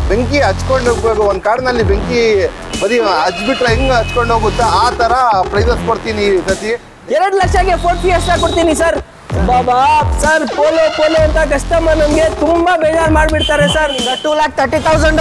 ಬೆಂಕಿ ಹಚ್ಕೊಂಡು ಹೋಗ್ಬೇಕು ಒಂದು ಕಾರ್ನಲ್ಲಿ ಬೆಂಕಿ ಬರೀ ಹಚ್ಬಿಟ್ರೆ ಹೆಂಗೆ ಹಚ್ಕೊಂಡು ಹೋಗುತ್ತೆ ಆ ಥರ ಪ್ರೈಸಸ್ ಕೊಡ್ತೀನಿ ಈ ಸತಿ ಎರಡು ಲಕ್ಷಕ್ಕೆ ಫೋರ್ಟ್ ಫಿಯಸ್ಟಾ ಕೊಡ್ತೀನಿ ಸರ್ ಬಾಬಾ ಸರ್ ಪೋಲೋ ಪೋಲೋ ಅಂತ ಕಸ್ಟಮರ್ ನಮಗೆ ತುಂಬಾ ಬೇಜಾರು ಮಾಡ್ಬಿಡ್ತಾರೆ sir two lakh thirty thousand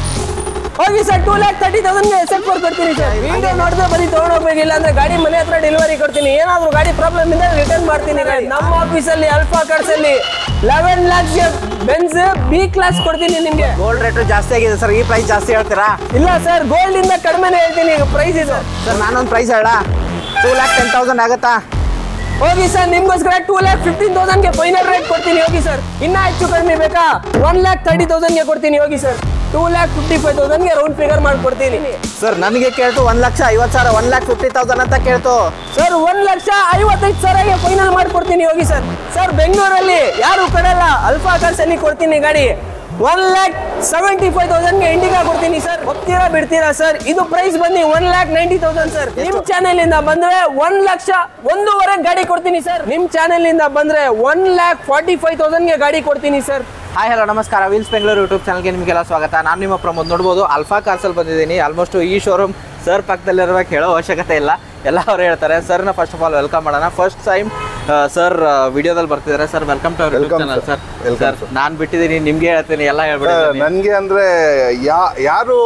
ಹೋಗಿ sir two lakh thirty thousand S F four ಕೊಡ್ತೀನಿ ಸರ್ ವಿಡಿಯೋ ನೋಡಿದ್ರೆ ಬರೀ ತೊಗೊಂಡೋಗ್ಬೇಕಿಲ್ಲ ಅಂದ್ರೆ ಗಾಡಿ ಮನೆ ಹತ್ರ ಡೆಲಿವರಿ ಕೊಡ್ತೀನಿ ಏನಾದ್ರು ಗಾಡಿ ಪ್ರಾಬ್ಲಮ್ ಇದ್ದರೆ ರಿಟರ್ನ್ ಮಾಡ್ತೀನಿ ಗಾಡಿ ನಮ್ಮ ಆಫೀಸಲ್ಲಿ ಅಲ್ಫಾ ಕಾರ್ಸ್ ಅಲ್ಲಿ ಲೆವೆನ್ ಲ್ಯಾಕ್ಸ್ಗೆ ಬೆನ್ಸ್ ಬಿ ಕ್ಲಾಸ್ ಕೊಡ್ತೀನಿ ನಿಮಗೆ ಗೋಲ್ಡ್ ರೇಟು ಜಾಸ್ತಿ ಆಗಿದೆ ಸರ್ ಈ ಪ್ರೈಸ್ ಜಾಸ್ತಿ ಹೇಳ್ತೀರಾ ಇಲ್ಲ ಸರ್ ಗೋಲ್ಡ್ ಇಂದ ಕಡಿಮೆನೇ ಹೇಳ್ತೀನಿ ಈಗ ಪ್ರೈಸ್ ಇದು ಸರ್ ನಾನೊಂದು ಪ್ರೈಸ್ ಹೇಳ ಟೂ ಲ್ಯಾಕ್ ಟೆನ್ ತೌಸಂಡ್ ಆಗುತ್ತಾ ಹೋಗಿ ಸರ್ ನಿಮ್ಗೋಸ್ಕರ ಟೂ ಲ್ಯಾಕ್ ಫಿಫ್ಟೀನ್ ತೌಸಂಡ್ಗೆ ಫೈನಲ್ ರೇಟ್ ಕೊಡ್ತೀನಿ ಹೋಗಿ ಸರ್ ಇನ್ನ ಹೆಚ್ಚು ಕಡಿಮೆ ಬೇಕಾ ಒನ್ ಲ್ಯಾಕ್ ತರ್ಟಿ ತೌಸಂಡ್ಗೆ ಕೊಡ್ತೀನಿ ಹೋಗಿ sir two lakh fifty five ತೌಸಂಡ್ಗೆ ರೌಂಡ್ ಫಿಗರ್ ಮಾಡ್ಕೊಡ್ತೀನಿ ಸರ್ ನನಗೆ ಕೇಳ್ತು ಒಂದು ಲಕ್ಷ ಐವತ್ತು ಸಾವಿರ ಒನ್ ಲ್ಯಾಕ್ ಫಿಫ್ಟಿ ತೌಸಂಡ್ ಅಂತ ಕೇಳ್ತು ಸರ್ ಒಂದ್ ಲಕ್ಷ ಐವತ್ತೈದು ಸಾವಿರಗೆ ಫೈನಲ್ ಮಾಡ್ಕೊಡ್ತೀನಿ ಹೋಗಿ ಸರ್ ಸರ್ ಬೆಂಗಳೂರಲ್ಲಿ ಯಾರು ಕೊಡಲ್ಲ ಅಲ್ಫಾ ಕಾರ್ಸ್ ಅಲ್ಲಿ ಕೊಡ್ತೀನಿ ಗಾಡಿ ಒನ್ ಲ್ಯಾಕ್ ಸೆವೆಂಟಿ ಫೈವ್ ತೌಸಂಡ್ಗೆ ಇಂಡಿಗಾ ಕೊಡ್ತೀನಿ ಸರ್ ಹೋಗ್ತೀರಾ ಬಿಡ್ತೀರಾ ಸರ್ ಇದು ಪ್ರೈಸ್ ಬಂದು one lakh ninety thousand sir ನಿಮ್ ಚಾನೆಲ್ ಇಂದ ಬಂದ್ರೆ ಒಂದ್ ಲಕ್ಷ ಒಂದೂವರೆ ಗಾಡಿ ಕೊಡ್ತೀನಿ ಸರ್ ನಿಮ್ ಚಾನೆಲ್ ಇಂದ ಬಂದ್ರೆ ಒನ್ ಲ್ಯಾಕ್ ಫಾರ್ಟಿ ಫೈವ್ ತೌಸಂಡ್ಗೆ ಗಾಡಿ ಕೊಡ್ತೀನಿ ಸರ್ ಹಾಯ್ ಹಲೋ ನಮಸ್ಕಾರ ವೀಲ್ಸ್ ಬೆಂಗಳೂರು ಯೂಟ್ಯೂಬ್ ಚಾನಲ್ಗೆ ನಿಮಗೆಲ್ಲ ಸ್ವಾಗತ ನಾನು ನಿಮ್ಮ ಪ್ರಮೋದ್ ನೋಡ್ಬೋದು ಅಲ್ಫಾ ಕಾರ್ಸಲ್ಲಿ ಬಂದಿದ್ದೀನಿ ಆಲ್ಮೋಸ್ಟ್ ಈ ಶೋರೂಮ್ ಸರ್ ಪಕ್ಕದಲ್ಲಿರುವಾಗ ಹೇಳೋ ಅವಶ್ಯಕತೆ ಇಲ್ಲ ಎಲ್ಲ ಅವ್ರು ಹೇಳ್ತಾರೆ ಸರ್ನ ಫಸ್ಟ್ ಆಫ್ ಆಲ್ ವೆಲ್ಕಮ್ ಮಾಡೋಣ ಫಸ್ಟ್ ಟೈಮ್ ಸರ್ ವಿಡಿಯೋದಲ್ಲಿ ಬರ್ತಿದ್ದಾರೆ sir welcome to YouTube Welcome, channel sir. Sir Welcome, sir ನಾನು ಬಿಟ್ಟಿದ್ದೀನಿ ನಿಮ್ಗೆ ಹೇಳ್ತೀನಿ ಎಲ್ಲ ಹೇಳ್ಬಿಟ್ಟಿದ್ದೀನಿ ನನಗೆ ಅಂದರೆ ಯಾ ಯಾರು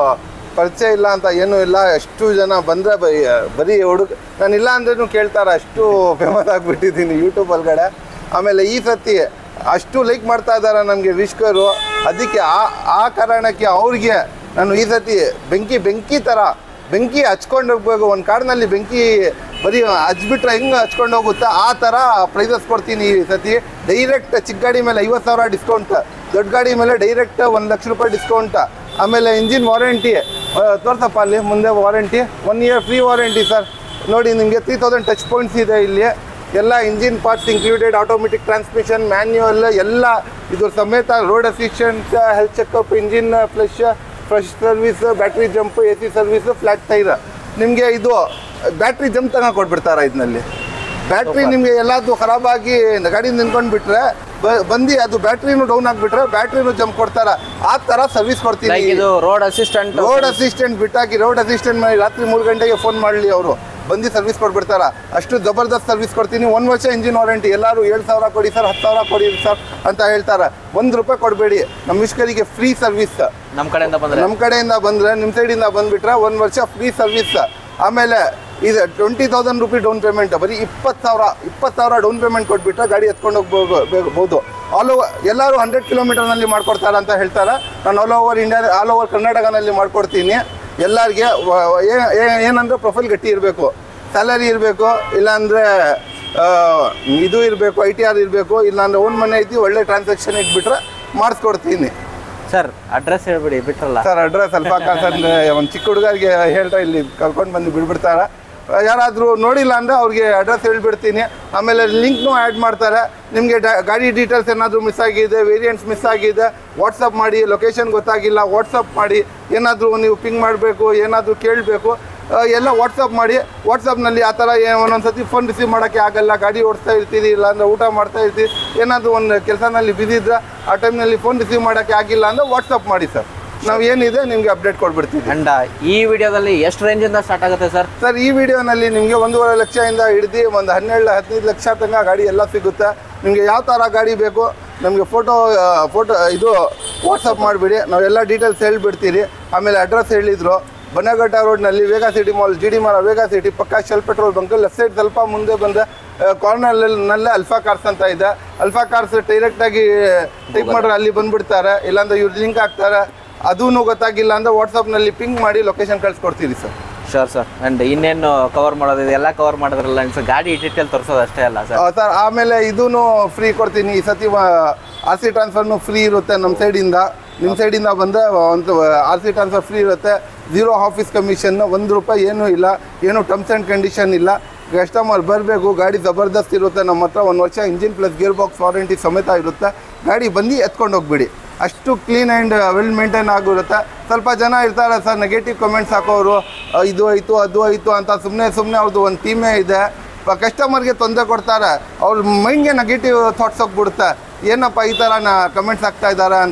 ಪರಿಚಯ ಇಲ್ಲ ಅಂತ ಏನೂ ಇಲ್ಲ ಎಷ್ಟು ಜನ ಬಂದರೆ ಬರೀ ಹುಡುಗ ನಾನು ಇಲ್ಲ ಅಂದ್ರೂ ಕೇಳ್ತಾರೆ ಅಷ್ಟು ಫೇಮಸ್ ಆಗಿಬಿಟ್ಟಿದ್ದೀನಿ ಯೂಟ್ಯೂಬ್ ಒಳಗಡೆ ಆಮೇಲೆ ಈ ಸತಿ ಅಷ್ಟು ಲೈಕ್ ಮಾಡ್ತಾ ಇದ್ದಾರೆ ನನಗೆ ವಿಶ್ಕರು ಅದಕ್ಕೆ ಆ ಆ ಕಾರಣಕ್ಕೆ ಅವ್ರಿಗೆ ನಾನು ಈ ಸತಿ ಬೆಂಕಿ ಬೆಂಕಿ ಥರ ಬೆಂಕಿ ಹಚ್ಕೊಂಡು ಹೋಗ್ಬೇಕು ಒಂದು ಕಾರ್ನಲ್ಲಿ ಬೆಂಕಿ ಬರೀ ಹಚ್ಬಿಟ್ರೆ ಹೆಂಗೆ ಹಚ್ಕೊಂಡು ಹೋಗುತ್ತೆ ಆ ಥರ ಪ್ರೈಸಸ್ ಕೊಡ್ತೀನಿ ಈ ಸತಿ ಡೈರೆಕ್ಟ್ ಚಿಕ್ಕ ಗಾಡಿ ಮೇಲೆ ಐವತ್ತು ಸಾವಿರ ಡಿಸ್ಕೌಂಟ್ ದೊಡ್ಡ ಗಾಡಿ ಮೇಲೆ ಡೈರೆಕ್ಟ್ ಒಂದು ಲಕ್ಷ ರೂಪಾಯಿ ಡಿಸ್ಕೌಂಟ್ ಆಮೇಲೆ ಇಂಜಿನ್ ವಾರಂಟಿ ತೋರ್ಸಪ್ಪ ಅಲ್ಲಿ ಮುಂದೆ warranty one year free warranty sir ನೋಡಿ ನಿಮಗೆ ತ್ರೀ ತೌಸಂಡ್ ಟಚ್ ಪಾಯಿಂಟ್ಸ್ ಇದೆ ಇಲ್ಲಿ ಎಲ್ಲ engine parts included automatic transmission manual ಎಲ್ಲ ಇದ್ರ ಸಮೇತ road assistant health checkup engine flush fresh service battery jump A C service flat tyre ನಿಮಗೆ ಇದು ಬ್ಯಾಟ್ರಿ ಜಂಪ್ ತಗ ಕೊಟ್ಬಿಡ್ತಾರೆ ಇದರಲ್ಲಿ ಬ್ಯಾಟ್ರಿ ನಿಮಗೆ ಎಲ್ಲಾದ್ರು ಖರಾಬಾಗಿ ಗಾಡಿ ನಿಂತ್ಕೊಂಡು ಬಿಟ್ರೆ ಬಂದು ಅದು ಬ್ಯಾಟ್ರಿನೂ ಡೌನ್ ಆಗಿಬಿಟ್ರೆ ಬ್ಯಾಟ್ರಿನೂ ಜಂಪ್ ಕೊಡ್ತಾರ ಆ ಥರ ಸರ್ವಿಸ್ ಕೊಡ್ತೀನಿ ಲೈಕ್ ಇದು ರೋಡ್ ಅಸಿಸ್ಟೆಂಟ್ ರೋಡ್ ಅಸಿಸ್ಟೆಂಟ್ ಬಿಟ್ಟಾಕಿ ರೋಡ್ ಅಸಿಸ್ಟೆಂಟ್ ಮಾಡಿ ರಾತ್ರಿ ಮೂರು ಗಂಟೆಗೆ ಫೋನ್ ಮಾಡಲಿ ಅವರು ಬಂದು ಸರ್ವಿಸ್ ಕೊಟ್ಬಿಡ್ತಾರ ಅಷ್ಟು ಜಬರ್ದಸ್ತ್ ಸರ್ವಿಸ್ ಕೊಡ್ತೀನಿ ಒಂದು ವರ್ಷ ಇಂಜಿನ್ ವಾರಂಟಿ ಎಲ್ಲರೂ ಏಳು ಸಾವಿರ ಕೊಡಿ ಸರ್ ಹತ್ತು ಸಾವಿರ ಕೊಡಿ ಸರ್ ಅಂತ ಹೇಳ್ತಾರೆ ಒಂದು ರೂಪಾಯಿ ಕೊಡಬೇಡಿ ನಮ್ಮ ವಿಷ್ಕರಿಗೆ ಫ್ರೀ ಸರ್ವಿಸ್ ನಮ್ಮ ಕಡೆಯಿಂದ ಬಂದ್ರೆ ನಮ್ಮ ಕಡೆಯಿಂದ ಬಂದರೆ ನಿಮ್ಮ ಸೈಡಿಂದ ಬಂದುಬಿಟ್ರೆ ಒಂದು ವರ್ಷ ಫ್ರೀ ಸರ್ವಿಸ್ ಆಮೇಲೆ ಇದು twenty thousand rupee down payment ಬರೀ ಇಪ್ಪತ್ತು ಸಾವಿರ ಇಪ್ಪತ್ತು ಸಾವಿರ ಡೌನ್ ಪೇಮೆಂಟ್ ಕೊಟ್ಬಿಟ್ರೆ ಗಾಡಿ ಎತ್ಕೊಂಡು ಹೋಗ್ಬೋದು ಆಲ್ ಓವರ್ ಎಲ್ಲರೂ ಹಂಡ್ರೆಡ್ ಕಿಲೋಮೀಟರ್ನಲ್ಲಿ ಮಾಡ್ಕೊಡ್ತಾರೆ ಅಂತ ಹೇಳ್ತಾರೆ ನಾನು all over India all over ಕರ್ನಾಟಕನಲ್ಲಿ ಮಾಡ್ಕೊಡ್ತೀನಿ ಎಲ್ಲರಿಗೆ ಏನಂದ್ರೆ ಪ್ರೊಫೈಲ್ ಗಟ್ಟಿ ಇರಬೇಕು ಸ್ಯಾಲರಿ ಇರಬೇಕು ಇಲ್ಲಾಂದರೆ ಇದು ಇರಬೇಕು ಐ ಟಿ ಆರ್ ಇರಬೇಕು ಇಲ್ಲಾಂದ್ರೆ ಓನ್ ಮನೆ ಐತಿ ಒಳ್ಳೆ ಟ್ರಾನ್ಸಾಕ್ಷನ್ ಇಟ್ಬಿಟ್ರೆ ಮಾಡಿಸ್ಕೊಡ್ತೀನಿ ಸರ್ ಅಡ್ರೆಸ್ ಹೇಳ್ಬಿಡಿ ಬಿಟ್ರಲ್ಲ ಸರ್ ಅಡ್ರೆಸ್ ಸ್ವಲ್ಪ ಅಂದ್ರೆ ಒಂದು ಚಿಕ್ಕ ಹುಡುಗರಿಗೆ ಹೇಳ್ತಾ ಇಲ್ಲಿ ಕರ್ಕೊಂಡು ಬಂದು ಬಿಡ್ಬಿಡ್ತಾರೆ ಯಾರಾದರೂ ನೋಡಿಲ್ಲ ಅಂದರೆ ಅವ್ರಿಗೆ ಅಡ್ರೆಸ್ ಹೇಳ್ಬಿಡ್ತೀನಿ ಆಮೇಲೆ ಲಿಂಕ್ನು ಆ್ಯಡ್ ಮಾಡ್ತಾರೆ ನಿಮಗೆ ಗಾಡಿ ಡೀಟೇಲ್ಸ್ ಏನಾದರೂ ಮಿಸ್ ಆಗಿದೆ ವೇರಿಯಂಟ್ಸ್ ಮಿಸ್ ಆಗಿದೆ ವಾಟ್ಸಪ್ ಮಾಡಿ ಲೊಕೇಶನ್ ಗೊತ್ತಾಗಿಲ್ಲ ವಾಟ್ಸಪ್ ಮಾಡಿ ಏನಾದರೂ ನೀವು ಪಿಂಗ್ ಮಾಡಬೇಕು ಏನಾದರೂ ಕೇಳಬೇಕು ಎಲ್ಲ ವಾಟ್ಸಪ್ ಮಾಡಿ ವಾಟ್ಸಪ್ನಲ್ಲಿ ಆ ಥರ ಒಂದೊಂದು ಸತಿ ಫೋನ್ ರಿಸೀವ್ ಮಾಡೋಕ್ಕೆ ಆಗಲ್ಲ ಗಾಡಿ ಓಡಿಸ್ತಾ ಇರ್ತೀರಿ ಇಲ್ಲಾಂದ್ರೆ ಊಟ ಮಾಡ್ತಾ ಇರ್ತೀರಿ ಏನಾದರೂ ಒಂದು ಕೆಲಸನಲ್ಲಿ ಬಿಸಿ ಇದ್ರೆ ಆ ಟೈಮ್ನಲ್ಲಿ ಫೋನ್ ರಿಸೀವ್ ಮಾಡೋಕ್ಕೆ ಆಗಿಲ್ಲ ಅಂದರೆ ವಾಟ್ಸಪ್ ಮಾಡಿ ಸರ್ ನಾವು ಏನಿದೆ ನಿಮಗೆ ಅಪ್ಡೇಟ್ ಕೊಟ್ಬಿಡ್ತೀವಿ ಅಂಡ್ ಈ ವಿಡಿಯೋದಲ್ಲಿ ಎಷ್ಟು ರೇಂಜಿಂದ ಸ್ಟಾರ್ಟ್ ಆಗುತ್ತೆ ಸರ್ ಸರ್ ಈ ವಿಡಿಯೋನಲ್ಲಿ ನಿಮಗೆ ಒಂದೂವರೆ ಲಕ್ಷದಿಂದ ಹಿಡ್ದು ಒಂದು ಹನ್ನೆರಡು ಹದಿನೈದು ಲಕ್ಷ ತನಕ ಗಾಡಿ ಎಲ್ಲ ಸಿಗುತ್ತೆ ನಿಮಗೆ ಯಾವ ಥರ ಗಾಡಿ ಬೇಕು ನಮಗೆ ಫೋಟೋ ಫೋಟೋ ಇದು ವಾಟ್ಸಪ್ ಮಾಡಿಬಿಡಿ ನಾವೆಲ್ಲ ಡೀಟೇಲ್ಸ್ ಹೇಳ್ಬಿಡ್ತೀರಿ ಆಮೇಲೆ ಅಡ್ರೆಸ್ ಹೇಳಿದ್ರು ಬನ್ನಘಟ್ಟ ರೋಡ್ನಲ್ಲಿ Vega City Mall G D ಮಾರ ವೇಗಾ ಸಿಟಿ ಪಕ್ಕ Shell petrol bunk left side ಸ್ವಲ್ಪ ಮುಂದೆ ಬಂದರೆ ಕಾರ್ನರ್ನಲ್ಲೇ ಅಲ್ಫಾ ಕಾರ್ಸ್ ಅಂತ ಇದೆ ಅಲ್ಫಾ ಕಾರ್ಸ್ ಡೈರೆಕ್ಟಾಗಿ ಟೈಪ್ ಮಾಡ್ರೆ ಅಲ್ಲಿ ಬಂದುಬಿಡ್ತಾರೆ ಇಲ್ಲಾಂದ್ರೆ ಇವ್ರು ಲಿಂಕ್ ಹಾಕ್ತಾರೆ ಅದೂ ಗೊತ್ತಾಗಿಲ್ಲ ಅಂದರೆ ವಾಟ್ಸಪ್ನಲ್ಲಿ ಪಿಂಗ್ ಮಾಡಿ ಲೊಕೇಶನ್ ಕಳಿಸ್ಕೊಡ್ತೀರಿ ಸರ್ ಶೋರ್ ಸರ್ ಅಂಡ್ ಇನ್ನೇನು ಕವರ್ ಮಾಡೋದು ಎಲ್ಲ ಕವರ್ ಮಾಡಿದ್ರಲ್ಲ ಸರ್ ಗಾಡಿ ಡೀಟೇಲ್ ತೋರಿಸೋದು ಅಷ್ಟೇ ಅಲ್ಲ ಸರ್ ಸರ್ ಆಮೇಲೆ ಇದೂ ಫ್ರೀ ಕೊಡ್ತೀನಿ ಈ ಸತಿ ಆರ್ ಸಿ ಟ್ರಾನ್ಸ್ಫರ್ನು ಫ್ರೀ ಇರುತ್ತೆ ನಮ್ಮ ಸೈಡಿಂದ ನಿಮ್ಮ ಸೈಡಿಂದ ಬಂದರೆ ಒಂದು ಆರ್ ಸಿ ಟ್ರಾನ್ಸ್ಫರ್ ಫ್ರೀ ಇರುತ್ತೆ ಝೀರೋ ಆಫೀಸ್ ಕಮಿಷನ್ ಒಂದು ರೂಪಾಯಿ ಏನೂ ಇಲ್ಲ ಏನು ಟರ್ಮ್ಸ್ ಆ್ಯಂಡ್ ಕಂಡೀಷನ್ ಇಲ್ಲ ಕಸ್ಟಮರ್ ಬರಬೇಕು ಗಾಡಿ ಜಬರ್ದಸ್ತ್ ಇರುತ್ತೆ ನಮ್ಮ ಹತ್ರ ಒಂದು ವರ್ಷ engine plus gear box warranty ಸಮೇತ ಇರುತ್ತೆ ಗಾಡಿ ಬಂದು ಎತ್ಕೊಂಡು ಹೋಗ್ಬಿಡಿ ಅಷ್ಟು ಕ್ಲೀನ್ ಆ್ಯಂಡ್ ವೆಲ್ ಮೇಂಟೈನ್ ಆಗಿರುತ್ತೆ ಸ್ವಲ್ಪ ಜನ ಇರ್ತಾರೆ ಸರ್ ನೆಗೆಟಿವ್ ಕಮೆಂಟ್ಸ್ ಹಾಕೋರು ಅ, ಇದು ಆಯಿತು ಅದು ಆಯಿತು ಅಂತ ಸುಮ್ಮನೆ ಸುಮ್ಮನೆ ಅವ್ರದ್ದು ಒಂದು ಟೀಮೇ ಇದೆ ಕಸ್ಟಮರ್ಗೆ ತೊಂದರೆ ಕೊಡ್ತಾರೆ ಅವ್ರ ಮೈಂಡ್ಗೆ ನೆಗೆಟಿವ್ ಥಾಟ್ಸ್ ಹೋಗ್ಬಿಡುತ್ತೆ ಏನಪ್ಪ ಈ ಥರ ನಾ ಕಮೆಂಟ್ಸ್ ಹಾಕ್ತಾ ಇದ್ದಾರೆ ಅಂತ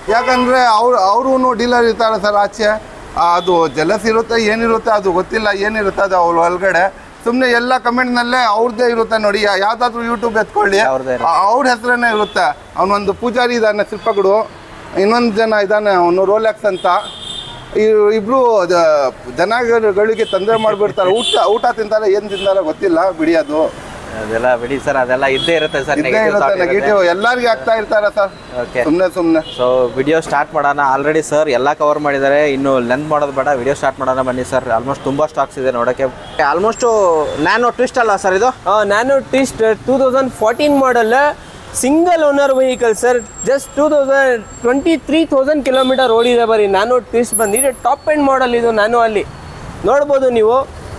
ಯಾಕಂದರೆ ಅವ್ರು ಅವ್ರೂ ಡೀಲರ್ ಇರ್ತಾರೆ ಸರ್ ಆಚೆ ಆ, ಅದು ಜಲಸ್ ಇರುತ್ತೆ ಏನಿರುತ್ತೆ ಅದು ಗೊತ್ತಿಲ್ಲ ಏನಿರುತ್ತೆ ಅದು ಅವ್ರ ಒಳಗಡೆ ಸುಮ್ಮನೆ ಎಲ್ಲ ಕಮೆಂಟ್ನಲ್ಲೇ ಅವ್ರದ್ದೇ ಇರುತ್ತೆ ನೋಡಿ ಯಾ- ಯಾವ್ದಾದ್ರು ಯೂಟ್ಯೂಬ್ ಎತ್ಕೊಳ್ಳಿ ಅವ್ರದ್ದೇ ಇರುತ್ತೆ. ಆ- ಅವ್ರ ಹೆಸರನ್ನೇ ಇರುತ್ತೆ ಅವನೊಂದು ಪೂಜಾರಿ ಇದ್ದಾನೆ ಶಿಲ್ಪಗಳು ಇನ್ನೊಂದು ಜನ ಇದ್ದಾನೆ ಅವನು ರೋಲೆಕ್ಸ್ ಅಂತ ಇವ್- ಇಬ್ರು ದ- ಜನಗಳಿಗೆ ತೊಂದರೆ ಮಾಡಿಬಿಡ್ತಾರೆ ಊಟ ಊಟ ತಿಂತಾರೆ ಏನು ತಿಂತಾರೆ ಗೊತ್ತಿಲ್ಲ ಬಿಡಿ ಅದು ಅದೆಲ್ಲ ಬಿಡಿ ಸರ್ ಅದೆಲ್ಲ ಇದ್ದೇ ಇರುತ್ತೆ ಸರ್ ಇದ್ದೇ ಇರುತ್ತೆ ನೆಗೆಟಿವ್ ಎಲ್ಲರಿಗೂ ಆಗ್ತಾ ಇರ್ತಾರೆ ಸರ್ ಓಕೆ ಸುಮ್ಮನೆ ಸುಮ್ಮನೆ ಸೊ ವಿಡಿಯೋ ಸ್ಟಾರ್ಟ್ ಮಾಡೋಣ ಆಲ್ರೆಡಿ ಸರ್ ಎಲ್ಲ ಕವರ್ ಮಾಡಿದ್ದಾರೆ ಇನ್ನು ಲೆಂತ್ ಮಾಡೋದು ಬೇಡ ವಿಡಿಯೋ ಸ್ಟಾರ್ಟ್ ಮಾಡೋಣ ಬನ್ನಿ ಸರ್ ಆಲ್ಮೋಸ್ಟ್ ತುಂಬ ಸ್ಟಾಕ್ಸ್ ಇದೆ ನೋಡೋಕ್ಕೆ ಆಲ್ಮೋಸ್ಟ್ ನ್ಯಾನೋ ಟ್ವಿಸ್ಟ್ ಅಲ್ಲ ಸರ್ ಇದು ನಾನು Twist two thousand fourteen model single owner vehicle sir just two thousand twenty three thousand kilometre ಓಡಿದೆ ಬರೀ ನಾನು ಟ್ವಿಸ್ಟ್ ಬಂದಿದೆ ಟಾಪ್ ಎಂಡ್ ಮಾಡಲ್ ಇದು ನಾನು ಅಲ್ಲಿ ನೋಡ್ಬೋದು ನೀವು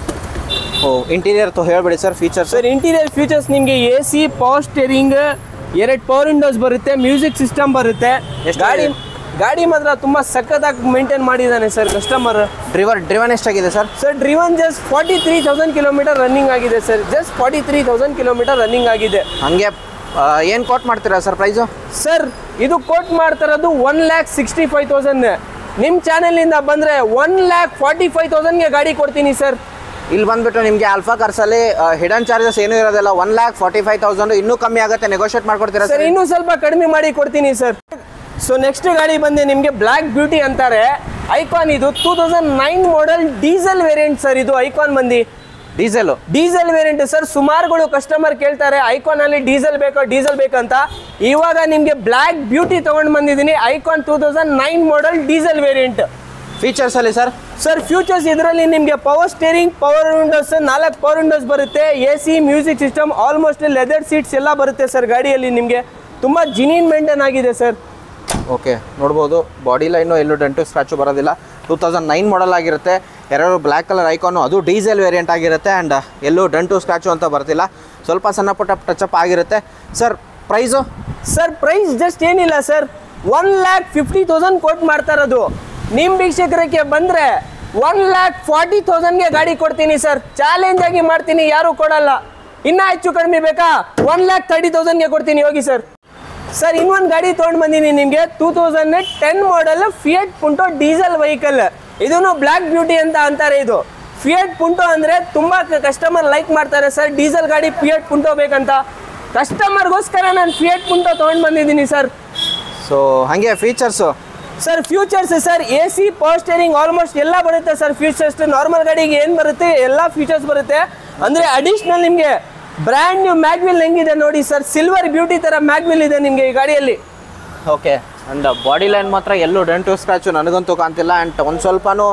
ಓ ಇಂಟೀರಿಯರ್ ತೋ ಹೇಳ್ಬೇಡಿ sir features sir interior features ನಿಮಗೆ ಎ ಸಿ ಪವರ್ ಸ್ಟೇರಿಂಗ್ ಎರಡು ಪವರ್ ವಿಂಡೋಸ್ ಬರುತ್ತೆ ಮ್ಯೂಸಿಕ್ ಸಿಸ್ಟಮ್ ಬರುತ್ತೆ ಎಷ್ಟು ಗಾಡಿ ಗಾಡಿ ಮಾತ್ರ ತುಂಬ ಸಖತ್ತಾಗಿ ಮೇಂಟೈನ್ ಮಾಡಿದ್ದಾನೆ ಸರ್ ಕಸ್ಟಮರ್ ಡ್ರಿವರ್ ಡ್ರಿವನ್ ಎಷ್ಟಾಗಿದೆ sir sir driven just forty three thousand kilometre running ಆಗಿದೆ sir just forty three thousand kilometre running ಆಗಿದೆ ಹಂಗೆ ಏನು ಕೋಟ್ ಮಾಡ್ತೀರಾ ಸರ್ ಪ್ರೈಸು ಸರ್ ಇದು ಕೋಟ್ ಮಾಡ್ತಿರೋದು one lakh sixty five thousand ನಿಮ್ಮ ಚಾನೆಲಿಂದ ಬಂದರೆ ಒನ್ ಲ್ಯಾಕ್ ಫಾರ್ಟಿ ಫೈವ್ ತೌಸಂಡ್ಗೆ ಗಾಡಿ ಕೊಡ್ತೀನಿ ಸರ್ ಇಲ್ಲಿ ಬಂದ್ಬಿಟ್ಟು ನಿಮಗೆ ಆಲ್ಫಾ ಕಾರ್ಸಲ್ಲಿ ಹಿಡನ್ ಚಾರ್ಜಸ್ ಏನೂ ಇರೋದಿಲ್ಲ one lakh forty five thousand ಇನ್ನೂ ಕಮ್ಮಿ ಆಗುತ್ತೆ ನೆಗೋಷಿಯೇಟ್ ಮಾಡ್ಕೊಡ್ತೀರಾ ಸರ್ ಸರ್ ಇನ್ನೂ ಸ್ವಲ್ಪ ಕಡಿಮೆ ಮಾಡಿ ಕೊಡ್ತೀನಿ ಸರ್ ಸೊ ನೆಕ್ಸ್ಟ್ ಗಾಡಿ ಬಂದು ನಿಮಗೆ ಬ್ಲ್ಯಾಕ್ ಬ್ಯೂಟಿ ಅಂತಾರೆ ಐಕಾನ್ ಇದು two thousand nine model diesel variant sir ಇದು ಐಕಾನ್ ಬಂದು ಡೀಸೆಲು ಡೀಸೆಲ್ ವೇರಿಯಂಟ್ ಸರ್ ಸುಮಾರುಗಳು ಕಸ್ಟಮರ್ ಕೇಳ್ತಾರೆ ಐಕಾನ್ ಅಲ್ಲಿ ಡೀಸೆಲ್ ಬೇಕೋ ಡೀಸೆಲ್ ಬೇಕಂತ ಇವಾಗ ನಿಮಗೆ ಬ್ಲ್ಯಾಕ್ ಬ್ಯೂಟಿ ತಗೊಂಡು ಬಂದಿದ್ದೀನಿ Ikon two thousand nine model diesel variant ಫೀಚರ್ಸಲ್ಲಿ ಸರ್ ಸರ್ ಫ್ಯೂಚರ್ಸ್ ಇದರಲ್ಲಿ ನಿಮಗೆ ಪವರ್ ಸ್ಟೇರಿಂಗ್ ಪವರ್ ವಿಂಡೋಸ್ ನಾಲ್ಕು ಪವರ್ ವಿಂಡೋಸ್ ಬರುತ್ತೆ A C music system almost leather seats ಎಲ್ಲ ಬರುತ್ತೆ ಸರ್ ಗಾಡಿಯಲ್ಲಿ ನಿಮಗೆ ತುಂಬ ಜಿನಿನ್ ಮೇಂಟೈನ್ ಆಗಿದೆ ಸರ್ ಓಕೆ ನೋಡ್ಬೋದು ಬಾಡಿ ಲೈನು ಎಲ್ಲೂ ಡೆಂಟು ಸ್ಕ್ರಾಚು ಬರೋದಿಲ್ಲ ಟೂ ತೌಸಂಡ್ ನೈನ್ ಮಾಡಲ್ ಆಗಿರುತ್ತೆ ಎರಡು ಬ್ಲ್ಯಾಕ್ ಕಲರ್ ಐಕಾನು ಅದು ಡೀಸೆಲ್ ವೇರಿಯಂಟ್ ಆಗಿರುತ್ತೆ ಆ್ಯಂಡ್ ಎಲ್ಲೂ ಡೆಂಟು ಸ್ಕ್ರಾಚು ಅಂತ ಬರ್ತಿಲ್ಲ ಸ್ವಲ್ಪ ಸಣ್ಣ ಪುಟ್ಟ ಟಚಪ್ ಆಗಿರುತ್ತೆ sir price sir price just ಏನಿಲ್ಲ sir one lakh fifty thousand quote ಮಾಡ್ತಾ ಇರೋದು ನಿಮ್ಮ ವೀಕ್ಷಕರಿಗೆ ಬಂದರೆ ಒನ್ ಲ್ಯಾಕ್ ಫಾರ್ಟಿ ತೌಸಂಡ್ಗೆ ಗಾಡಿ ಕೊಡ್ತೀನಿ ಸರ್ ಚಾಲೆಂಜ್ ಆಗಿ ಮಾಡ್ತೀನಿ ಯಾರು ಕೊಡಲ್ಲ ಇನ್ನೂ ಹೆಚ್ಚು ಕಡಿಮೆ ಬೇಕಾ ಒನ್ ಲ್ಯಾಕ್ ತರ್ಟಿ ತೌಸಂಡ್ಗೆ ಕೊಡ್ತೀನಿ ಹೋಗಿ ಸರ್ ಸರ್ ಇನ್ನೊಂದು ಗಾಡಿ ತೊಗೊಂಡು ಬಂದೀನಿ ನಿಮಗೆ two thousand ten model Fiat Punto diesel vehicle ಇದನ್ನು ಬ್ಲ್ಯಾಕ್ ಬ್ಯೂಟಿ ಅಂತ ಅಂತಾರೆ ಇದು ಫಿಯಟ್ ಪುಂಟೋ ಅಂದರೆ ತುಂಬ ಕಸ್ಟಮರ್ ಲೈಕ್ ಮಾಡ್ತಾರೆ ಸರ್ ಡೀಸೆಲ್ ಗಾಡಿ ಫಿಯಟ್ ಪುಂಟೋ ಬೇಕಂತ ಕಸ್ಟಮರ್ಗೋಸ್ಕರ ನಾನು ಫಿಯಟ್ ಪುಂಟೋ ತೊಗೊಂಡು ಬಂದಿದ್ದೀನಿ ಸರ್ ಸೊ ಹಾಗೆ features sir futures sir A C power steering almost ಎಲ್ಲ ಬರುತ್ತೆ ಸರ್ ಫ್ಯೂಚರ್ಸ್ ನಾರ್ಮಲ್ ಗಾಡಿಗೆ ಏನು ಬರುತ್ತೆ ಎಲ್ಲ ಫೀಚರ್ಸ್ ಬರುತ್ತೆ ಅಂದರೆ ಅಡಿಷ್ನಲ್ ನಿಮಗೆ ಬ್ರ್ಯಾಂಡ್ ನ್ಯೂ ಮ್ಯಾಗ್ವಿಲ್ ಹೆಂಗಿದೆ ನೋಡಿ ಸರ್ ಸಿಲ್ವರ್ ಬ್ಯೂಟಿ ಥರ ಮ್ಯಾಗ್ವಿಲ್ ಇದೆ ನಿಮಗೆ ಈ ಗಾಡಿಯಲ್ಲಿ ಓಕೆ ಆ್ಯಂಡ್ ಬಾಡಿ ಲೈನ್ ಮಾತ್ರ ಎಲ್ಲೂ ಡೆಂಟು ಸ್ಕ್ರಾಚು ನನಗಂತೂ ಕಾಣ್ತಿಲ್ಲ ಆ್ಯಂಡ್ ಒಂದು ಸ್ವಲ್ಪನೂ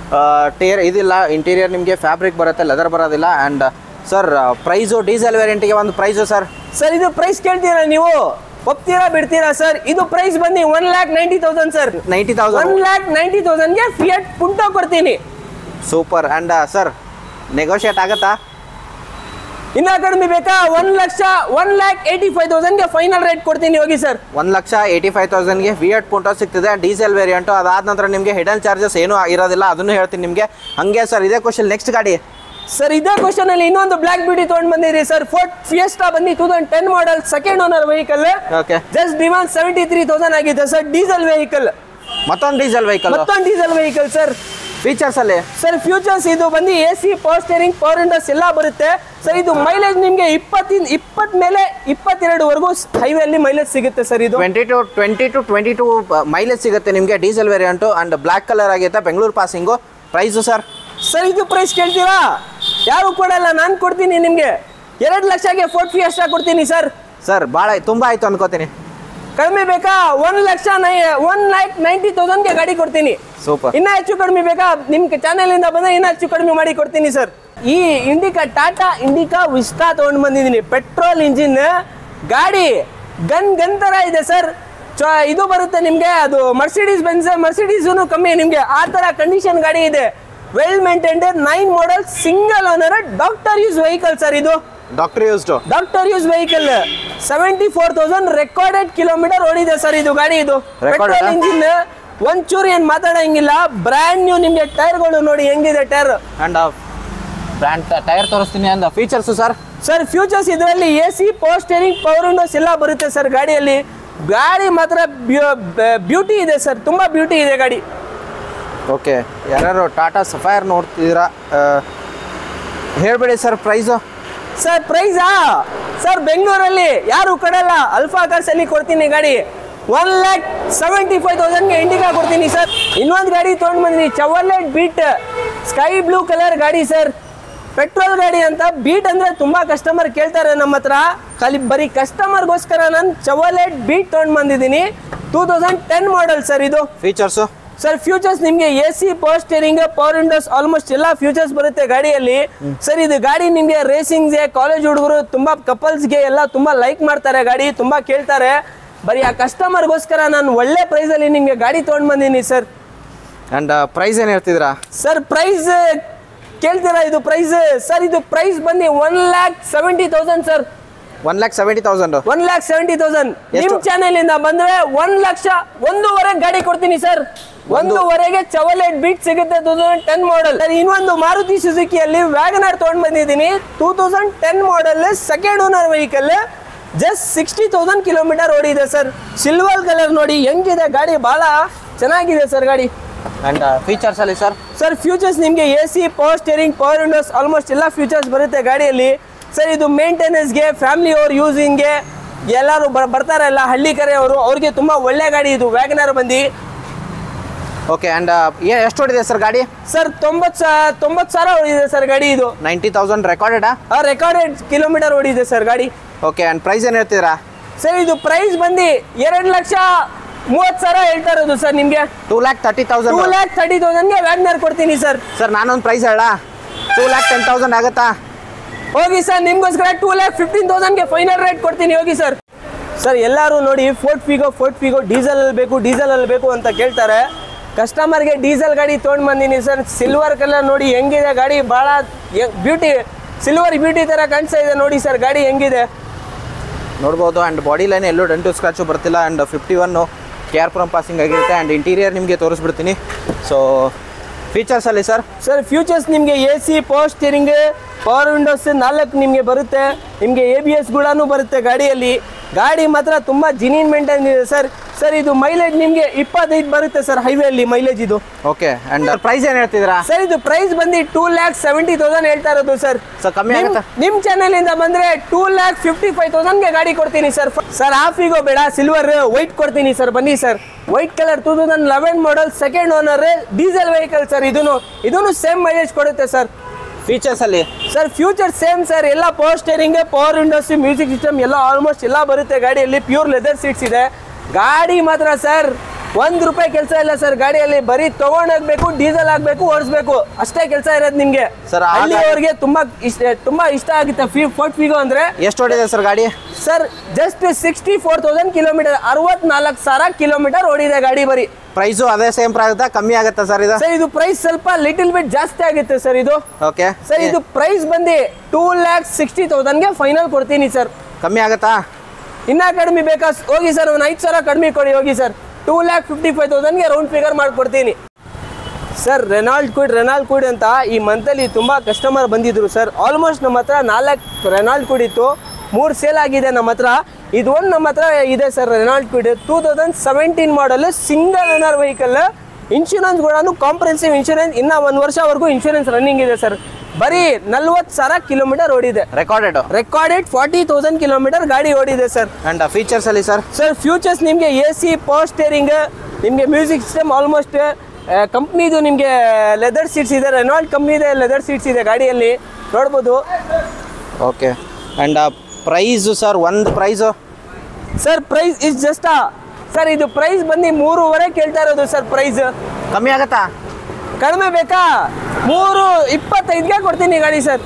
ಟೇರ್ ಇದಿಲ್ಲ ಇಂಟೀರಿಯರ್ ನಿಮಗೆ ಫ್ಯಾಬ್ರಿಕ್ ಬರುತ್ತೆ ಲೆದರ್ ಬರೋದಿಲ್ಲ ಆ್ಯಂಡ್ ಸರ್ ಪ್ರೈಸು ಡೀಸೆಲ್ ವೇರಿಯಂಟಿಗೆ ಒಂದು ಪ್ರೈಸು ಸರ್ ಸರ್ ಇದು ಪ್ರೈಸ್ ಕೇಳ್ತೀರಾ ನೀವು ಒಪ್ತೀರಾ ಬಿಡ್ತೀರಾ ಸರ್ ಇದು ಪ್ರೈಸ್ ಬಂದು one lakh ninety thousand sir ninety one thousand lakh ninety ತೌಸಂಡ್ಗೆ ಫಿಯಟ್ ಪುಂಟೋ ಕೊಡ್ತೀನಿ ಸೂಪರ್ ಆ್ಯಂಡ್ ಸರ್ ನೆಗೋಷಿಯೇಟ್ ಆಗುತ್ತಾ ಇನ್ನ ಕಡಿಮೆ ಬೇಕಾ ಒನ್ ಲಕ್ಷ ಒನ್ ಲ್ಯಾಕ್ ಏಯ್ಟಿ ಫೈವ್ ತೌಸಂಡ್ಗೆ ಫೈನಲ್ ರೇಟ್ ಕೊಡ್ತೀನಿ ಹೋಗಿ ಸರ್ ಒಂದು ಲಕ್ಷ ಏಯ್ಟಿ ಫೈವ್ ತೌಸಂಡ್ಗೆ ವಿ ಎಟ್ ಪುಂಟೋ ಸಿಗ್ತಿದೆ ಡೀಸೆಲ್ ವೇರಿಯಂಟು ಅದಾದ ನಂತರ ನಿಮಗೆ ಹಿಡನ್ ಚಾರ್ಜಸ್ ಏನೂ ಇರೋದಿಲ್ಲ ಅದನ್ನು ಹೇಳ್ತೀನಿ ನಿಮಗೆ ಹಾಗೆ ಸರ್ ಇದೇ ಕ್ವಶನ್ ನೆಕ್ಸ್ಟ್ ಗಾಡಿ ಸರ್ ಇದೇ ಕ್ವಶನ್ ಅಲ್ಲಿ ಇನ್ನೊಂದು ಬ್ಲಾಕ್ ಬ್ಯೂಟಿ ತೊಗೊಂಡು ಬಂದಿರಿ ಸರ್ ಫೋರ್ಟ್ ಫಿಯೆಸ್ಟಾ ಬಂದು two thousand ten model second owner vehicle okay just demand seventy three thousand ಆಗಿದೆ ಸರ್ ಡೀಸೆಲ್ ವೆಹಿಕಲ್ ಮತ್ತೊಂದು ಡೀಸೆಲ್ ವೆಹಿಕಲ್ ಮತ್ತೊಂದು ಡೀಸೆಲ್ ವೆಹಿಕಲ್ ಸರ್ ಫೀಚರ್ಸಲ್ಲಿ ಸರ್ ಫ್ಯೂಚರ್ಸ್ ಇದು ಬಂದು A C power steering power windows ಎಲ್ಲ ಬರುತ್ತೆ sir ಇದು ಮೈಲೇಜ್ ನಿಮಗೆ ಇಪ್ಪತ್ತಿನ ಇಪ್ಪತ್ ಮೇಲೆ ಇಪ್ಪತ್ತೆರಡುವರೆಗೂ ಹೈವೇ ಅಲ್ಲಿ ಮೈಲೇಜ್ ಸಿಗುತ್ತೆ ಸರ್ ಇದು twenty two twenty two twenty two mileage ಸಿಗುತ್ತೆ ನಿಮಗೆ diesel variant and black colour ಆಗೈತೆ Bengaluru passing price sir sir ಇದು ಪ್ರೈಸ್ ಕೇಳ್ತೀರಾ ಯಾರು ಕೊಡಲ್ಲ ನಾನು ಕೊಡ್ತೀನಿ ನಿಮಗೆ ಎರಡು ಲಕ್ಷಕ್ಕೆ ಫೋರ್ಟ್ ಫಿಯೆಸ್ಟಾ ಕೊಡ್ತೀನಿ ಸರ್ ಸರ್ ಭಾಳ ತುಂಬ ಆಯಿತು ಅನ್ಕೋತೀನಿ ಕಡಿಮೆ ಬೇಕಾ ಒನ್ ಲಕ್ಷ ನೈ ಒನ್ ಲ್ಯಾಕ್ ನೈಂಟಿ ತೌಸಂಡ್ಗೆ ಗಾಡಿ ಕೊಡ್ತೀನಿ ಸೂಪರ್ ಇನ್ನ ಹೆಚ್ಚು ಕಡಿಮೆ ಬೇಕಾ ನಿಮ್ ಚಾನೆಲ್ ಇಂದ ಬಂದ್ರೆ ಇನ್ನ ಹೆಚ್ಚು ಕಡಿಮೆ ಮಾಡಿ ಕೊಡ್ತೀನಿ ಸರ್ ಈ ಇಂಡಿಕಾ ಟಾಟಾ ಇಂಡಿಕಾ ವಿಸ್ಟಾ ತಗೊಂಡು ಬಂದಿದ್ದೀನಿ ಪೆಟ್ರೋಲ್ ಇಂಜಿನ್ ಗಾಡಿ ಗನ್ ಗನ್ ತರ ಇದೆ ಸರ್ ಇದು ಬರುತ್ತೆ ನಿಮ್ಗೆ ಅದು ಮರ್ಸಿಡೀಸ್ ಬೆನ್ಸ್ ಮರ್ಸಿಡೀಸು ಕಮ್ಮಿ ನಿಮ್ಗೆ ಆ ತರ ಕಂಡೀಷನ್ ಗಾಡಿ ಇದೆ well maintained nine model single owner doctor use vehicle sir ಇದು doctor used doctor use vehicle seventy four thousand recorded kilometre ಓಡಿದೆ ಸರ್ ಇದು ಗಾಡಿ ಇದು Recorded ಪೆಟ್ರೋಲ್ ಆ? ಇಂಜಿನ್ ಒಂಚೂರು ಏನ್ ಮಾತಾಡಂಗಿಲ್ಲ ಬ್ರ್ಯಾಂಡ್ ನ್ಯೂ ನಿಮ್ಗೆ ಟೈರ್ಗಳು ನೋಡಿ ಹೆಂಗಿದೆ ಟೈರ್ ಆ್ಯಂಡ್ ಬ್ರ್ಯಾಂಡ್ ಟೈರ್ ತೋರಿಸ್ತೀನಿ ಅಂದ ಫೀಚರ್ಸು ಸರ್ ಸರ್ ಫ್ಯೂಚರ್ಸ್ ಇದರಲ್ಲಿ A C power steering power windows ಎಲ್ಲ ಬರುತ್ತೆ ಸರ್ ಗಾಡಿಯಲ್ಲಿ ಗಾಡಿ ಮಾತ್ರ ಬ್ಯೂಟಿ ಇದೆ ಸರ್ ತುಂಬ ಬ್ಯೂಟಿ ಇದೆ ಗಾಡಿ ಓಕೆ ಯಾರ್ಯಾರು ಟಾಟಾ ಸಫೈರ್ ನೋಡ್ತಿದ್ದೀರಾ ಹೇಳಬೇಡಿ ಸರ್ ಪ್ರೈಸು ಸರ್ ಪ್ರೈಸಾ ಸರ್ ಬೆಂಗಳೂರಲ್ಲಿ ಯಾರು ಕೊಡಲ್ಲ ಅಲ್ಫಾ ಕಾರ್ಸಲ್ಲಿ ಕೊಡ್ತೀನಿ ಗಾಡಿ ಒನ್ ಲ್ಯಾಕ್ ಸೆವೆಂಟಿ ಫೈವ್ ತೌಸಂಡ್ಗೆ ಇಂಡಿಗಾ ಕೊಡ್ತೀನಿ ಸರ್ ಇನ್ನೊಂದು ಗಾಡಿ ತೊಗೊಂಡು ಬಂದಿನಿ Chevrolet Beat sky blue colour ಗಾಡಿ ಸರ್ ಪೆಟ್ರೋಲ್ ಗಾಡಿ ಅಂತ ಬೀಟ್ ಅಂದರೆ ತುಂಬ ಕಸ್ಟಮರ್ ಕೇಳ್ತಾರೆ ನಮ್ಮ ಹತ್ರ ಖಾಲಿ ಬರೀ ಕಸ್ಟಮರ್ಗೋಸ್ಕರ ನಾನು ಚವರ್ಲೆಟ್ ಬೀಟ್ ತೊಗೊಂಡು ಬಂದಿದ್ದೀನಿ two thousand ten model sir ಇದು ಫೀಚರ್ಸು ಸರ್ ಫ್ಯೂಚರ್ಸ್ ನಿಮಗೆ A C power steering power windows almost ಎಲ್ಲ ಫ್ಯೂಚರ್ಸ್ ಬರುತ್ತೆ ಗಾಡಿಯಲ್ಲಿ ಸರ್ ಇದು ಗಾಡಿ ನಿಮಗೆ ರೇಸಿಂಗ್ಗೆ ಕಾಲೇಜ್ ಹುಡುಗರು ತುಂಬಾ ಕಪಲ್ಸ್ಗೆ ಎಲ್ಲ ತುಂಬಾ ಲೈಕ್ ಮಾಡ್ತಾರೆ ಗಾಡಿ ತುಂಬಾ ಕೇಳ್ತಾರೆ ಬರೀ ಆ ಕಸ್ಟಮರ್ಗೋಸ್ಕರ ನಾನು ಒಳ್ಳೆ ಪ್ರೈಸಲ್ಲಿ ನಿಮಗೆ ಗಾಡಿ ತೊಗೊಂಡು ಬಂದೀನಿ ಸರ್ ಆ್ಯಂಡ್ ಪ್ರೈಸ್ ಏನು ಹೇಳ್ತಿದ್ದೀರಾ ಸರ್ ಪ್ರೈಸ್ ಕೇಳ್ತೀರಾ ಇದು ಪ್ರೈಸ್ ಸರ್ ಇದು ಪ್ರೈಸ್ ಬಂದು one lakh seventy thousand sir one lakh seventy thousand one lakh seventy thousand ನಿಮ್ ಎಷ್ಟು? ಚಾನೆಲ್ ಇಂದ ಬಂದ್ರೆ ಒಂದ್ ಲಕ್ಷ ಒಂದೂವರೆ ಗಾಡಿ ಕೊಡ್ತೀನಿ ಸರ್ ಒಂದೂವರೆಗೆ ಚವಲೆಟ್ ಬೀಟ್ ಸಿಗುತ್ತೆ ಟೂ ತೌಸಂಡ್ ಟೆನ್ ಮಾಡಲ್ ಇನ್ನೊಂದು ಮಾರುತಿ ಸುಜುಕಿಯಲ್ಲಿ ವ್ಯಾಗನರ್ ತೊಗೊಂಡ್ ಬಂದಿದ್ದೀನಿ two thousand ten model second owner vehicle just sixty thousand kilometre ಓಡಿದೆ ಸರ್ ಸಿಲ್ವರ್ ಕಲರ್ ನೋಡಿ ಹೆಂಗಿದೆ ಗಾಡಿ ಬಹಳ ಚೆನ್ನಾಗಿದೆ ಸರ್ ಗಾಡಿ ಆ್ಯಂಡ್ ಫೀಚರ್ಸಲ್ಲಿ ಸರ್ ಸರ್ ಫ್ಯೂಚರ್ಸ್ ನಿಮಗೆ A C power steering power windows almost ಎಲ್ಲ ಫ್ಯೂಚರ್ಸ್ ಬರುತ್ತೆ ಗಾಡಿಯಲ್ಲಿ ಸರ್ ಇದು ಮೇಂಟೆನೆನ್ಸ್ಗೆ ಫ್ಯಾಮಿಲಿ ಅವ್ರ ಯೂಸಿಂಗ್ಗೆ ಎಲ್ಲರೂ ಬರ್- ಬರ್ತಾರಲ್ಲ ಹಳ್ಳಿ ಕರೆಯವರು ಅವ್ರಿಗೆ ತುಂಬ ಒಳ್ಳೆ ಗಾಡಿ ಇದು ವ್ಯಾಗನರ್ ಬಂದು ಓಕೆ ಆ್ಯಂಡ್ ಎಷ್ಟು ಹೊಡಿದೆ ಸರ್ ಗಾಡಿ ಸರ್ ತೊಂಬತ್ತು ಸಾ ತೊಂಬತ್ತು ಸಾವಿರ ಓಡಿದೆ ಸರ್ ಗಾಡಿ ಇದು ನೈಂಟಿ ತೌಸಂಡ್ ರೆಕಾರ್ಡೆಡಾ ಆ ರೆಕಾರ್ಡೆಡ್ ಕಿಲೋಮೀಟರ್ ಓಡಿದೆ ಸರ್ ಗಾಡಿ ಓಕೆ ಆ್ಯಂಡ್ ಪ್ರೈಸ್ ಏನು ಹೇಳ್ತಿದ್ದೀರಾ ಸರ್ ಇದು ಪ್ರೈಸ್ ಬಂದು ಎರಡು ಲಕ್ಷ ಮೂವತ್ತು ಸಾವಿರ ಹೇಳ್ತಾ ಇರೋದು ಸರ್ ನಿಮಗೆ two lakh thirty two thousand lakh thirty ತೌಸಂಡ್ಗೆ ವ್ಯಾಗ್ನರ್ ಕೊಡ್ತೀನಿ ಸರ್ ಸರ್ ನಾನೊಂದು ಪ್ರೈಸ್ ಹೇಳ ಟೂ ಲ್ಯಾಕ್ ಟೆನ್ ತೌಸಂಡ್ ಆಗುತ್ತಾ ಹೋಗಿ ಸರ್ ನಿಮ್ಗೋಸ್ಕರ ಟೂ ಲ್ಯಾಕ್ ಫಿಫ್ಟೀನ್ ತೌಸಂಡ್ಗೆ ಫೈನಲ್ ರೇಟ್ ಕೊಡ್ತೀನಿ ಹೋಗಿ ಸರ್ ಸರ್ ಎಲ್ಲರೂ ನೋಡಿ Ford Figo Ford Figo diesel ಅಲ್ಲಿ ಬೇಕು ಡೀಸೆಲ್ ಅಲ್ಲಿ ಬೇಕು ಅಂತ ಕೇಳ್ತಾರೆ ಕಸ್ಟಮರ್ಗೆ ಡೀಸೆಲ್ ಗಾಡಿ ತೊಗೊಂಡು ಬಂದೀನಿ ಸರ್ ಸಿಲ್ವರ್ ಕಲರ್ ನೋಡಿ ಹೆಂಗಿದೆ ಗಾಡಿ ಭಾಳ ಬ್ಯೂಟಿ ಸಿಲ್ವರ್ ಬ್ಯೂಟಿ ಥರ ಕಾಣಿಸ್ತಾ ಇದೆ ನೋಡಿ ಸರ್ ಗಾಡಿ ಹೆಂಗಿದೆ ನೋಡ್ಬೋದು ಆ್ಯಂಡ್ ಬಾಡಿ ಲೈನ್ ಎಲ್ಲೂ ಡೆಂಟು ಸ್ಕ್ರಾಚು ಬರ್ತಿಲ್ಲ and fifty one K R Puram passing ಆಗಿರುತ್ತೆ ಆ್ಯಂಡ್ ಇಂಟೀರಿಯರ್ ನಿಮಗೆ ತೋರಿಸ್ಬಿಡ್ತೀನಿ ಸೊ ಫೀಚರ್ಸಲ್ಲಿ ಸರ್ ಸರ್ ಫ್ಯೂಚರ್ಸ್ ನಿಮಗೆ A C power steering power windows ನಾಲ್ಕು ನಿಮಗೆ ಬರುತ್ತೆ ನಿಮಗೆ ಎ ಬಿ ಎಸ್ ಕೂಡ ಬರುತ್ತೆ ಗಾಡಿಯಲ್ಲಿ ಗಾಡಿ ಮಾತ್ರ ತುಂಬ ಜಿನಿನ್ ಮೇಂಟೈನ್ ಇದೆ ಸರ್ ಸರ್ ಇದು ಮೈಲೇಜ್ ನಿಮಗೆ ಇಪ್ಪತ್ತೈದು ಬರುತ್ತೆ ಸರ್ ಹೈವೇಲಿ ಮೈಲೇಜ್ ಇದು ಓಕೆ ಆ್ಯಂಡ್ ಪ್ರೈಸ್ ಏನು ಹೇಳ್ತಿದ್ದೀರಾ ಸರ್ ಇದು ಪ್ರೈಸ್ ಬಂದು ಟೂ ಲ್ಯಾಕ್ ಸೆವೆಂಟಿ ತೌಸಂಡ್ ಹೇಳ್ತಾ ಇರೋದು ಸರ್ ಸರ್ ಕಮ್ಮಿ ಆಗುತ್ತಾ ನಿಮ್ ಚಾನೆಲ್ ಇಂದ ಬಂದ್ರೆ ಟೂ ಲ್ಯಾಕ್ ಫಿಫ್ಟಿ ಫೈವ್ ತೌಸಂಡ್ಗೆ ಗಾಡಿ ಕೊಡ್ತೀನಿ ಸರ್ ಸರ್ ಹಾಫಿಗೋ ಬೇಡ ಸಿಲ್ವರ್ ವೈಟ್ ಕೊಡ್ತೀನಿ ಸರ್ ಬನ್ನಿ sir white colour two thousand eleven model second owner diesel vehicle sir ಇದನ್ನು ಇದನ್ನು ಸೇಮ್ ಮೈಲೇಜ್ ಕೊಡುತ್ತೆ ಸರ್ ಫೀಚರ್ಸಲ್ಲಿ ಸರ್ ಫ್ಯೂಚರ್ ಸೇಮ್ ಸರ್ ಎಲ್ಲ power steering power windows music system ಎಲ್ಲ ಆಲ್ಮೋಸ್ಟ್ ಎಲ್ಲ ಬರುತ್ತೆ ಗಾಡಿಯಲ್ಲಿ ಪ್ಯೂರ್ ಲೆದರ್ ಸೀಟ್ಸ್ ಇದೆ ಗಾಡಿ ಮಾತ್ರ ಸರ್ ಒಂದು ರೂಪಾಯಿ ಕೆಲಸ ಇಲ್ಲ ಸರ್ ಗಾಡಿಯಲ್ಲಿ ಬರೀ ತಗೊಂಡೋಗ್ಬೇಕು ಡೀಸೆಲ್ ಹಾಕ್ಬೇಕು ಓಡಿಸ್ಬೇಕು ಅಷ್ಟೇ ಕೆಲಸ ಇರೋದು ನಿಮಗೆ Sir, ಆ ಗಾಡಿ- ಹಳ್ಳಿಯವ್ರಿಗೆ ತುಂಬಾ ಇಷ್ಟ ತುಂಬಾ ಇಷ್ಟ ಆಗುತ್ತೆ ಫಿ ಫೋರ್ಟ್ ಫಿಗೋ ಅಂದ್ರೆ ಎಷ್ಟು ಹೊಡಿದೆ ಸರ್ ಗಾಡಿ sir just sixty four thousand kilometre ಅರವತ್ನಾಲ್ಕು ಸಾವಿರ ಕಿಲೋಮೀಟರ್ ಓಡಿದೆ ಗಾಡಿ ಬರೀ ಪ್ರೈಸು ಅದೇ ಸೇಮ್ ಆಗುತ್ತಾ ಕಮ್ಮಿ ಆಗುತ್ತಾ ಸರ್ ಇದು ಸರ್ ಇದು ಪ್ರೈಸ್ ಸ್ವಲ್ಪ ಲಿಟಲ್ ಬಿಟ್ ಜಾಸ್ತಿ ಆಗುತ್ತೆ ಸರ್ ಇದು ಓಕೆ ಸರ್ ಇದು ಪ್ರೈಸ್ ಬಂದು ಟೂ ಲ್ಯಾಕ್ ಸಿಕ್ಸ್ಟಿ ತೌಸಂಡ್ಗೆ ಫೈನಲ್ ಕೊಡ್ತೀನಿ ಸರ್ ಕಮ್ಮಿ ಆಗುತ್ತಾ ಇನ್ನ ಕಡಿಮೆ ಬೇಕಾ ಹೋಗಿ ಸರ್ ಒಂದು ಐದು ಸಾವಿರ ಕಡಿಮೆ ಕೊಡಿ ಹೋಗಿ sir two lakh fifty five ತೌಸಂಡ್ಗೆ ರೌಂಡ್ ಫಿಗರ್ ಮಾಡಿಕೊಡ್ತೀನಿ sir Renault Kwid Renault Kwid ಅಂತ ಈ ಮಂತಲ್ಲಿ ತುಂಬ ಕಸ್ಟಮರ್ ಬಂದಿದ್ರು ಸರ್ ಆಲ್ಮೋಸ್ಟ್ ನಮ್ಮ ಹತ್ರ ನಾಲ್ಕು ರೆನಾಲ್ಡ್ ಕ್ವಿಡ್ ಇತ್ತು ಮೂರು ಸೇಲ್ ಆಗಿದೆ ನಮ್ಮ ಹತ್ರ ಇದು ಒಂದು ನಮ್ಮ ಹತ್ರ ಇದೆ sir Renault Kwid two thousand seventeen model single owner vehicle insurance ಕೂಡ ಕಾಂಪ್ರೆನ್ಸಿವ್ ಇನ್ಶೂರೆನ್ಸ್ ಇನ್ನ ಒಂದು ವರ್ಷವರೆಗೂ ಇನ್ಶೂರೆನ್ಸ್ ರನ್ನಿಂಗ್ ಇದೆ ಸರ್ ಬರೀ ನಲ್ವತ್ತು ಸಾವಿರ ಕಿಲೋಮೀಟರ್ ಓಡಿದೆ recorded recorded forty thousand kilometre ಗಾಡಿ ಓಡಿದೆ ಸರ್ ಆ್ಯಂಡ್ ಫೀಚರ್ಸಲ್ಲಿ ಸರ್ ಸರ್ ಫ್ಯೂಚರ್ಸ್ ನಿಮಗೆ ಎ ಸಿ ಪವರ್ ಸ್ಟೇರಿಂಗ್ ನಿಮಗೆ ಮ್ಯೂಸಿಕ್ ಸಿಸ್ಟಮ್ ಆಲ್ಮೋಸ್ಟ್ ಕಂಪ್ನಿದು ನಿಮಗೆ ಲೆದರ್ ಸೀಟ್ಸ್ ಇದೆ ರೆನಾಲ್ಡ್ ಕಂಪ್ನಿದೆ ಲೆದರ್ ಸೀಟ್ಸ್ ಇದೆ ಗಾಡಿಯಲ್ಲಿ ನೋಡ್ಬೋದು ಓಕೆ ಆ್ಯಂಡ್ ಪ್ರೈಸು ಸರ್ ಒಂದು price sir price is just sir ಇದು ಪ್ರೈಸ್ ಬಂದು ಮೂರುವರೆ ಕೇಳ್ತಾ ಇರೋದು ಸರ್ ಪ್ರೈಸ್ ಕಮ್ಮಿ ಆಗುತ್ತಾ ಕಡಿಮೆ ಬೇಕಾ ಮೂರು ಇಪ್ಪತ್ತೈದ್ಗೆ ಕೊಡ್ತೀನಿ ಗಾಡಿ ಸರ್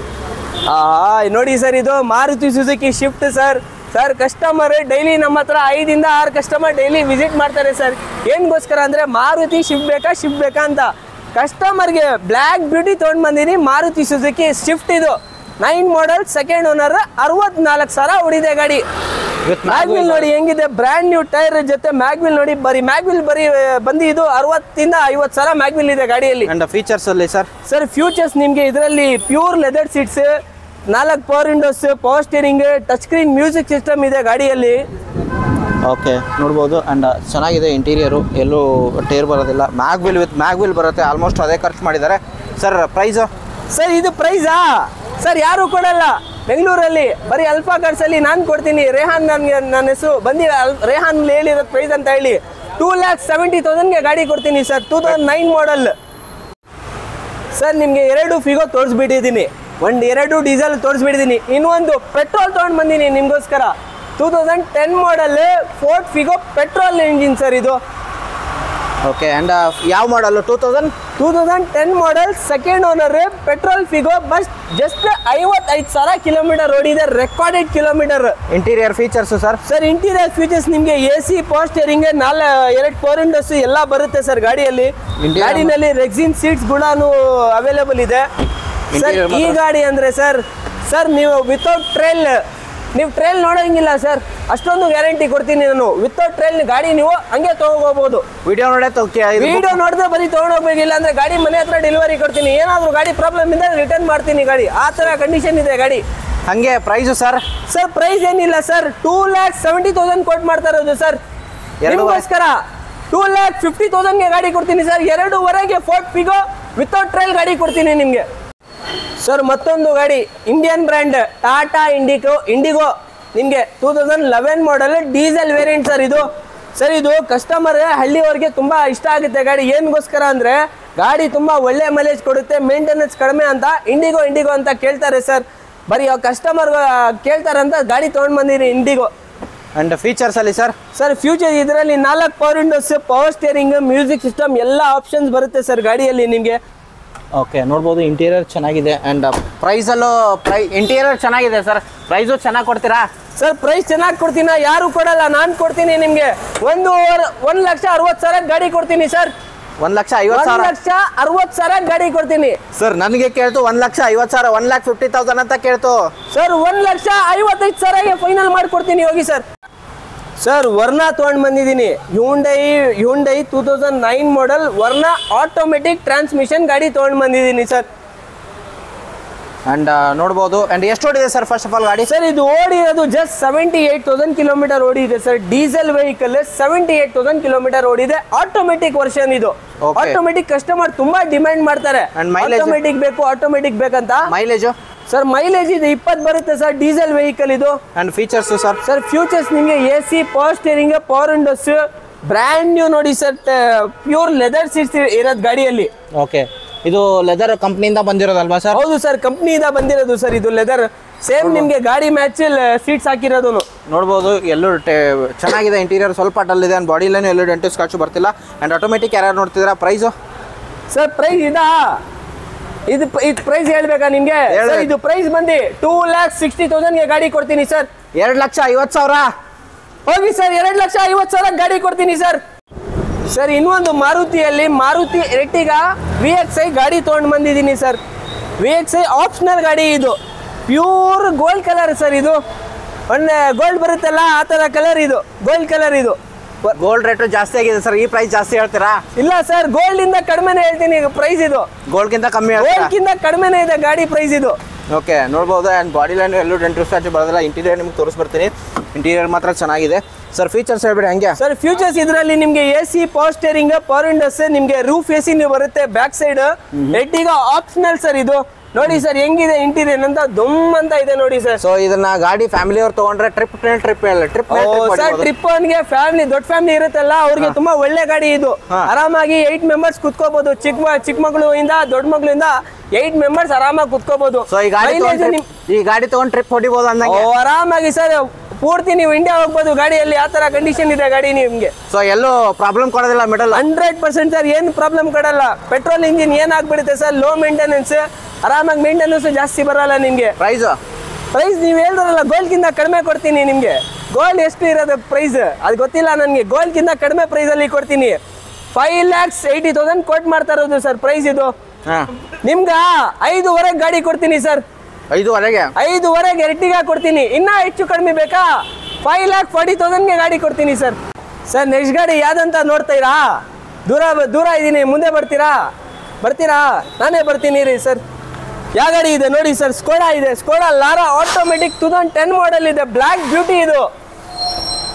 ಆ ನೋಡಿ ಸರ್ ಇದು Maruti Suzuki Swift sir sir customer daily ನಮ್ಮ ಹತ್ರ ಐದಿಂದ ಆರು ಕಸ್ಟಮರ್ ಡೈಲಿ ವಿಸಿಟ್ ಮಾಡ್ತಾರೆ ಸರ್ ಏನ್ಗೋಸ್ಕರ ಅಂದರೆ ಮಾರುತಿ ಶಿಫ್ಟ್ ಬೇಕಾ ಶಿಫ್ಟ್ ಬೇಕಾ ಅಂತ ಕಸ್ಟಮರ್ಗೆ ಬ್ಲ್ಯಾಕ್ ಬ್ಯೂಟಿ ತೊಗೊಂಡು ಬಂದೀನಿ ಮಾರುತಿ ಸುಜುಕಿ ಶಿಫ್ಟ್ ಇದು ನೈನ್ ಮಾಡಲ್ ಸೆಕೆಂಡ್ ಓನರ್ ಅರವತ್ನಾಲ್ಕು ಸಾವಿರ ಹೊಡಿದೆ ಗಾಡಿ With ಮ್ಯಾಗ್ವಿಲ್ ನೋಡಿ ಹೆಂಗಿದೆ ಬ್ರ್ಯಾಂಡ್ ನ್ಯೂ ಟೈರ್ ಜೊತೆ ಮ್ಯಾಗ್ವಿಲ್ ನೋಡಿ ಬರೀ ಮ್ಯಾಗ್ವಿಲ್ ಬರೀ ಬಂದು ಇದು ಅರವತ್ತಿಂದ ಐವತ್ತು ಸಾವಿರ ಮ್ಯಾಗ್ವಿಲ್ ಇದೆ ಗಾಡಿಯಲ್ಲಿ ಆ್ಯಂಡ್ ಫೀಚರ್ಸಲ್ಲಿ ಸರ್ ಸರ್ ಫ್ಯೂಚರ್ಸ್ ನಿಮಗೆ ಇದರಲ್ಲಿ ಪ್ಯೂರ್ ಲೆದರ್ ಸೀಟ್ಸ್ ನಾಲ್ಕು power windows power steering touch screen music system ಇದೆ ಗಾಡಿಯಲ್ಲಿ ಓಕೆ ನೋಡ್ಬೋದು ಆ್ಯಂಡ್ ಚೆನ್ನಾಗಿದೆ ಇಂಟೀರಿಯರು ಎಲ್ಲೂ ಟೇರ್ ಬರೋದಿಲ್ಲ mag wheel with mag wheel ಬರುತ್ತೆ ಆಲ್ಮೋಸ್ಟ್ ಅದೇ ಖರ್ಚು ಮಾಡಿದ್ದಾರೆ ಸರ್ ಪ್ರೈಸು ಸರ್ ಇದು ಪ್ರೈಸಾ ಸರ್ ಯಾರು ಕೊಡಲ್ಲ ಬೆಂಗಳೂರಲ್ಲಿ ಬರೀ ಅಲ್ಫಾ ಕಾರ್ಸ್ ಅಲ್ಲಿ ನಾನು ಕೊಡ್ತೀನಿ ರೇಹಾನ್ ನನಗೆ ನನ್ನ ಹೆಸರು ಬಂದಿ ಅಲ್- ರೇಹಾನ್ ಹೇಳಿರೋ ಪ್ರೈಸ್ ಅಂತ ಹೇಳಿ ಟೂ ಲ್ಯಾಕ್ ಸೆವೆಂಟಿ ತೌಸಂಡ್ಗೆ ಗಾಡಿ ಕೊಡ್ತೀನಿ sir two thousand nine model sir ನಿಮಗೆ ಎರಡು ಫಿಗೋ ತೋರಿಸ್ಬಿಟ್ಟಿದ್ದೀನಿ ಒಂದು ಎರಡು ಡೀಸೆಲ್ ತೋರಿಸ್ಬಿಟ್ಟಿದ್ದೀನಿ ಇನ್ನೊಂದು ಪೆಟ್ರೋಲ್ ತೊಗೊಂಡು ಬಂದೀನಿ ನಿಮಗೋಸ್ಕರ two thousand ten model Ford Figo petrol engine sir ಇದು ಓಕೆ ಆ್ಯಂಡ್ ಯಾವ model two thousand two thousand ten model second owner petrol Figo ಬಸ್ ಜಸ್ಟ್ ಐವತ್ತೈದು ಸಾವಿರ ಕಿಲೋಮೀಟರ್ ಓಡಿದೆ recorded kilometre interior features sir sir interior features ನಿಮಗೆ A C power steering ನಾಲ್ ಎರಡು four windows ಎಲ್ಲ ಬರುತ್ತೆ ಸರ್ ಗಾಡಿಯಲ್ಲಿ Interior ಗಾಡಿನಲ್ಲಿ ರೆಕ್ಸಿನ್ ಸೀಟ್ಸ್ ಗುಣಾನು ಅವೈಲೇಬಲ್ ಇದೆ ಸರ್ Interior ಈ ಮಾತ್ರ- ಗಾಡಿ ಅಂದ್ರೆ ಸರ್ ಸರ್ ನೀವು ವಿತೌಟ್ ಟ್ರೇಲ್ ನೀವು ಟ್ರೇಲ್ ನೋಡೋಂಗಿಲ್ಲ ಸರ್ ಅಷ್ಟೊಂದು ಗ್ಯಾರಂಟಿ ಕೊಡ್ತೀನಿ ನಾನು ವಿತೌಟ್ ಟ್ರೇಲ್ ಗಾಡಿ ನೀವು ಹಂಗೆ ತಗೋಬಹುದು ವಿಡಿಯೋ ನೋಡೇ ವಿಡಿಯೋ ನೋಡಿದ್ರೆ ಬರೀ ತಗೊಂಡೋಗ್ಬೇಕಿಲ್ಲ ಅಂದ್ರೆ ಗಾಡಿ ಮನೆ ಹತ್ರ ಡೆಲಿವರಿ ಕೊಡ್ತೀನಿ ಏನಾದರೂ ಗಾಡಿ ಪ್ರಾಬ್ಲಮ್ ಇದ್ದರೆ ರಿಟರ್ನ್ ಮಾಡ್ತೀನಿ ಗಾಡಿ ಆ ಥರ ಕಂಡೀಷನ್ ಇದೆ ಗಾಡಿ ಹಾಗೆ ಪ್ರೈಸು ಸರ್ ಸರ್ ಪ್ರೈಸ್ ಏನಿಲ್ಲ sir two lakh seventy thousand ಕೊಟ್ ಮಾಡ್ತಾ ಇರೋದು ಸರ್ ಎರಡು ನಿಮಗೋಸ್ಕರ ಟೂ ಲ್ಯಾಕ್ ಫಿಫ್ಟಿ ತೌಸಂಡ್ಗೆ ಗಾಡಿ ಕೊಡ್ತೀನಿ ಸರ್ ಎರಡೂವರೆಗೆ ಫೋರ್ಟ್ ಫಿಗೋ ವಿತೌಟ್ ಟ್ರೈಲ್ ಗಾಡಿ ಕೊಡ್ತೀನಿ ನಿಮಗೆ ಸರ್ ಮತ್ತೊಂದು ಗಾಡಿ Indian brand Tata Indigo Indigo ನಿಮಗೆ two thousand eleven model diesel variant sir ಇದು ಸರ್ ಇದು ಕಸ್ಟಮರ್ ಹಳ್ಳಿಯವ್ರಿಗೆ ತುಂಬ ಇಷ್ಟ ಆಗುತ್ತೆ ಗಾಡಿ ಏನ್ಗೋಸ್ಕರ ಅಂದರೆ ಗಾಡಿ ತುಂಬ ಒಳ್ಳೆ ಮೈಲೇಜ್ ಕೊಡುತ್ತೆ ಮೇಂಟೆನೆನ್ಸ್ ಕಡಿಮೆ ಅಂತ ಇಂಡಿಗೋ ಇಂಡಿಗೋ ಅಂತ ಕೇಳ್ತಾರೆ ಸರ್ ಬರೀ ಕಸ್ಟಮರ್ ಕೇಳ್ತಾರೆ ಅಂತ ಗಾಡಿ ತೊಗೊಂಡು ಬಂದಿರಿ ಇಂಡಿಗೋ ಆ್ಯಂಡ್ ಫೀಚರ್ಸಲ್ಲಿ ಸರ್ ಸರ್ ಫ್ಯೂಚರ್ ಇದರಲ್ಲಿ ನಾಲ್ಕು power windows power steering music system ಎಲ್ಲ ಆಪ್ಷನ್ಸ್ ಬರುತ್ತೆ ಸರ್ ಗಾಡಿಯಲ್ಲಿ ನಿಮಗೆ ಓಕೆ ನೋಡ್ಬೋದು ಇಂಟೀರಿಯರ್ ಚೆನ್ನಾಗಿದೆ ಆ್ಯಂಡ್ ಪ್ರೈಸಲ್ಲೂ ಪ್ರೈ ಇಂಟೀರಿಯರ್ ಚೆನ್ನಾಗಿದೆ ಸರ್ ಪ್ರೈಸು ಚೆನ್ನಾಗಿ ಕೊಡ್ತೀರಾ ಸರ್ ಪ್ರೈಸ್ ಚೆನ್ನಾಗಿ ಕೊಡ್ತೀನ ಯಾರು ಕೊಡಲ್ಲ ನಾನು ಕೊಡ್ತೀನಿ ನಿಮಗೆ ಒಂದು ಒಂದು ಲಕ್ಷ ಅರವತ್ತು ಸಾವಿರ ಗಾಡಿ ಕೊಡ್ತೀನಿ ಸರ್ ಒಂದು ಲಕ್ಷ ಐವತ್ತು ಒಂದು ಸಾವಿರ ಲಕ್ಷ ಅರವತ್ತು ಸಾವಿರ ಗಾಡಿ ಕೊಡ್ತೀನಿ ಸರ್ ನನಗೆ ಕೇಳ್ತು ಒಂದು ಲಕ್ಷ ಐವತ್ತು ಸಾವಿರ ಒನ್ ಲ್ಯಾಕ್ ಫಿಫ್ಟಿ ತೌಸಂಡ್ ಅಂತ ಕೇಳ್ತು ಸರ್ ಒಂದು ಲಕ್ಷ ಐವತ್ತೈದು ಸಾವಿರಗೆ ಫೈನಲ್ ಮಾಡಿಕೊಡ್ತೀನಿ ಹೋಗಿ ಸರ್ ಸರ್ ವರ್ಣ ತೊಗೊಂಡು ಬಂದಿದ್ದೀನಿ Hyundai Hyundai two thousand nine model Verna automatic transmission ಗಾಡಿ ತೊಗೊಂಡು ಬಂದಿದ್ದೀನಿ ಸರ್ ಆ್ಯಂಡ್ ನೋಡ್ಬೋದು ಆ್ಯಂಡ್ ಎಷ್ಟು ಓಡಿದೆ ಸರ್ ಫಸ್ಟ್ ಆಫ್ ಆಲ್ ಗಾಡಿ ಸರ್ ಇದು ಓಡಿರೋದು just seventy eight thousand kilometre ಓಡಿದೆ sir diesel vehicle seventy eight thousand kilometre ಓಡಿದೆ ಆಟೋಮೆಟಿಕ್ ವರ್ಷನ್ ಇದು Okay. ಆಟೋಮೆಟಿಕ್ ಕಸ್ಟಮರ್ ತುಂಬಾ ಡಿಮ್ಯಾಂಡ್ ಮಾಡ್ತಾರೆ And mileage? ಆಟೋಮೆಟಿಕ್ ಬೇಕು ಆಟೋಮೆಟಿಕ್ ಬೇಕಂತ ಮೈಲೇಜು ಸರ್ ಮೈಲೇಜ್ ಇದು ಇಪ್ಪತ್ತು ಬರುತ್ತೆ ಸರ್ ಡೀಸೆಲ್ ವೆಹಿಕಲ್ ಇದು and features sir sir futures ನಿಮಗೆ A C power steering power windows brand new ನೋಡಿ ಸರ್ ಪ್ಯೂರ್ ಲೆದರ್ ಸೀಟ್ಸ್ ಇರೋದು ಗಾಡಿಯಲ್ಲಿ ಓಕೆ ಇದು ಲೆದರ್ ಕಂಪ್ನಿಯಿಂದ ಬಂದಿರೋದಲ್ವಾ ಸರ್ ಹೌದು ಸರ್ ಕಂಪ್ನಿಯಿಂದ ಬಂದಿರೋದು ಸರ್ ಇದು ಲೆದರ್ ಸೇಮ್ ನಿಮಗೆ ಗಾಡಿ ಮ್ಯಾಚ್ ಸೀಟ್ಸ್ ಹಾಕಿರೋದು ನೋಡ್ಬೋದು ಎಲ್ಲೂ ಟೆ ಚೆನ್ನಾಗಿದೆ ಇಂಟೀರಿಯರ್ ಸ್ವಲ್ಪ ಡಲ್ ಇದೆ ಆ್ಯಂಡ್ ಬಾಡಿಲೇನು ಎಲ್ಲೂ ಡೆಂಟು ಸ್ಕಾಚು ಬರ್ತಿಲ್ಲ ಆ್ಯಂಡ್ ಆಟೋಮೆಟಿಕ್ ಯಾರ್ಯಾರು ನೋಡ್ತಿದ್ದೀರಾ ಪ್ರೈಸು ಸರ್ ಪ್ರೈಸ್ ಇದಾ ಇದು ಇದು ಪ್ರೈಸ್ ಹೇಳ್ಬೇಕಾ ನಿಮ್ಗೆ ಹೇಳು. ಸರ್ ಇದು ಪ್ರೈಸ್ ಬಂದು ಟೂ ಲ್ಯಾಕ್ ಸಿಕ್ಸ್ಟಿ ತೌಸಂಡ್ಗೆ ಗಾಡಿ ಕೊಡ್ತೀನಿ ಸರ್ ಎರಡು ಲಕ್ಷ ಐವತ್ತು ಸಾವಿರ ಹೋಗಿ ಸರ್ ಎರಡು ಲಕ್ಷ ಐವತ್ತು ಸಾವಿರ ಗಾಡಿ ಕೊಡ್ತೀನಿ ಸರ್ ಸರ್ ಇನ್ನೊಂದು ಮಾರುತಿಯಲ್ಲಿ Maruti Ertiga V X I ಗಾಡಿ ತೊಗೊಂಡು ಬಂದಿದ್ದೀನಿ sir V X I optional ಗಾಡಿ ಇದು ಪ್ಯೂರ್ ಗೋಲ್ಡ್ ಕಲರ್ ಸರ್ ಇದು ಒಳ್ಳೆ ಗೋಲ್ಡ್ ಬರುತ್ತಲ್ಲ ಆ ಥರ ಕಲರ್ ಇದು ಗೋಲ್ಡ್ ಕಲರ್ ಇದು ಗೋಲ್ಡ್ ರೇಟು ಜಾಸ್ತಿ ಆಗಿದೆ ಸರ್ ಈ ಪ್ರೈಸ್ ಜಾಸ್ತಿ ಹೇಳ್ತೀರಾ ಇಲ್ಲ ಸರ್ ಗೋಲ್ಡ್ ಇಂದ ಕಡಿಮೆನೇ ಹೇಳ್ತೀನಿ ಪ್ರೈಸ್ ಇದು ಗೋಲ್ಡ್ಗಿಂತ ಕಮ್ಮಿ ಹೇಳ್ತೀರಾ ಗೋಲ್ಡ್ಗಿಂತ ಕಡಿಮೆನೇ ಇದೆ ಗಾಡಿ ಪ್ರೈಸ್ ಇದು ಓಕೆ ನೋಡ್ಬೋದು ಆ್ಯಂಡ್ ಬಾಡಿ ಲೈನ್ ಎಲ್ಲೂ ಡೆಂಟು ಸ್ಕಾಚು ಬರೋದಿಲ್ಲ ಇಂಟೀರಿಯರ್ ನಿಮ್ಗೆ ತೋರಿಸ್ಬರ್ತೀನಿ ಇಂಟೀರಿಯರ್ ಮಾತ್ರ ಚೆನ್ನಾಗಿದೆ ಸರ್ ಫೀಚರ್ಸ್ ಹೇಳ್ಬಿಡಿ ಹಂಗೆ ಸರ್ ಫ್ಯೂಚರ್ಸ್ ಇದರಲ್ಲಿ ನಿಮಗೆ A C power steering power windows ನಿಮಗೆ ರೂಫ್ ಎ ಸಿ ಬರುತ್ತೆ ಬ್ಯಾಕ್ ಸೈಡ್ ಎಡ್ಡಿಗ ಆಪ್ಷನಲ್ ಸರ್ ಇದು ನೋಡಿ ಸರ್ ಹೆಂಗಿದೆ ಇಂಟೀರಿಯರ್ ಅಂತ ದುಮ್ ಅಂತ ಇದೆ ನೋಡಿ ಸರ್ ಸೊ ಇದನ್ನ ಗಾಡಿ ಫ್ಯಾಮಿಲಿ ಅವ್ರು ತಗೊಂಡ್ರೆ ಟ್ರಿಪ್ ಟ್ರಿಪ್ ಹೇಳ ಟ್ರಿಪ್ ಸರ್ ಟ್ರಿಪ್ ಅವನ್ಗೆ ಫ್ಯಾಮಿಲಿ ದೊಡ್ಡ ಫ್ಯಾಮಿಲಿ ಇರುತ್ತಲ್ಲ ಅವ್ರಿಗೆ ತುಂಬಾ ಒಳ್ಳೆ ಗಾಡಿ ಇದು ಹಾ. ಆರಾಮಾಗಿ ಏಟ್ ಮೆಂಬರ್ಸ್ ಕುತ್ಕೋಬಹುದು ಚಿಕ್ಕ ಮ- ಚಿಕ್ಕ ಮಗಳಿಂದ ದೊಡ್ಡ ಮಗಳಿಂದ ಏಟ್ ಮೆಂಬರ್ಸ್ ಆರಾಮಾಗಿ ಕುತ್ಕೋಬಹುದು ಸೊ ಈ ಗಾಡಿ Mileage ತಗೊಂಡ್ ನಿಮ್- trip- ಈ ಗಾಡಿ ತಗೊಂಡ್ ಟ್ರಿಪ್ ಹೊಡಿಬೋದು ಓ, ಅಂದಂಗೆ ಆರಾಮಾಗಿ ಸರ್ ಪೂರ್ತಿ ನೀವು ಇಂಡಿಯಾ ಹೋಗ್ಬೋದು ಗಾಡಿಯಲ್ಲಿ ಆ ತರ ಕಂಡೀಷನ್ ಇದೆ ಗಾಡಿ ನಿಮ್ಗೆ ಸೊ ಎಲ್ಲೂ ಪ್ರಾಬ್ಲಮ್ ಕೊಡೋದಿಲ್ಲ ಮಿಡಲ್ ಹಂಡ್ರೆಡ್ ಪರ್ಸೆಂಟ್ ಸರ್ ಏನು ಪ್ರಾಬ್ಲಮ್ ಕೊಡಲ್ಲ ಪೆಟ್ರೋಲ್ ಇಂಜಿನ್ ಏನಾಗ್ಬಿಡುತ್ತೆ ಸರ್ ಲೋ ಮೇಂಟೆನೆನ್ಸ್ ಆರಾಮಾಗಿ ಮೇಂಟೆನೆನ್ಸ್ ಜಾಸ್ತಿ ಬರಲ್ಲ ನಿಮಗೆ ಪ್ರೈಸ್ ಪ್ರೈಸ್ ನೀವು ಹೇಳಿದ್ರಲ್ಲ ಗೋಲ್ಡ್ಗಿಂತ ಕಡಿಮೆ ಕೊಡ್ತೀನಿ ನಿಮಗೆ ಗೋಲ್ಡ್ ಎಷ್ಟು ಇರೋದು ಪ್ರೈಸ್ ಅದು ಗೊತ್ತಿಲ್ಲ ನನಗೆ ಗೋಲ್ಡ್ಗಿಂತ ಕಡಿಮೆ ಪ್ರೈಸಲ್ಲಿ ಕೊಡ್ತೀನಿ ಫೈವ್ ಲ್ಯಾಕ್ಸ್ ಏಯ್ಟಿ ತೌಸಂಡ್ ಕೊಟ್ ಮಾಡ್ತಾ ಇರೋದು ಸರ್ ಪ್ರೈಸ್ ಇದು ಹಾಂ ನಿಮ್ಗೆ ಐದುವರೆಗೆ ಗಾಡಿ ಕೊಡ್ತೀನಿ ಸರ್ ಐದುವರೆಗೆ ಐದುವರೆಗೆ ಎರಟಿಗ ಕೊಡ್ತೀನಿ ಇನ್ನೂ ಹೆಚ್ಚು ಕಡಿಮೆ ಬೇಕಾ ಫೈವ್ ಲ್ಯಾಕ್ ಫಾರ್ಟಿ ತೌಸಂಡ್ಗೆ ಗಾಡಿ ಕೊಡ್ತೀನಿ ಸರ್ ಸರ್ ನೆಕ್ಸ್ಟ್ ಗಾಡಿ ಯಾವ್ದಂತ ನೋಡ್ತಾ ದೂರ ದೂರ ಇದ್ದೀನಿ ಮುಂದೆ ಬರ್ತೀರಾ ಬರ್ತೀರಾ ನಾನೇ ಬರ್ತೀನಿ ರೀ ಸರ್ ಯಾವ ಗಾಡಿ ಇದೆ ನೋಡಿ ಸರ್ ಸ್ಕೋಡಾ ಇದೆ Skoda Laura automatic two thousand ten model ಇದೆ ಬ್ಲ್ಯಾಕ್ ಬ್ಯೂಟಿ ಇದು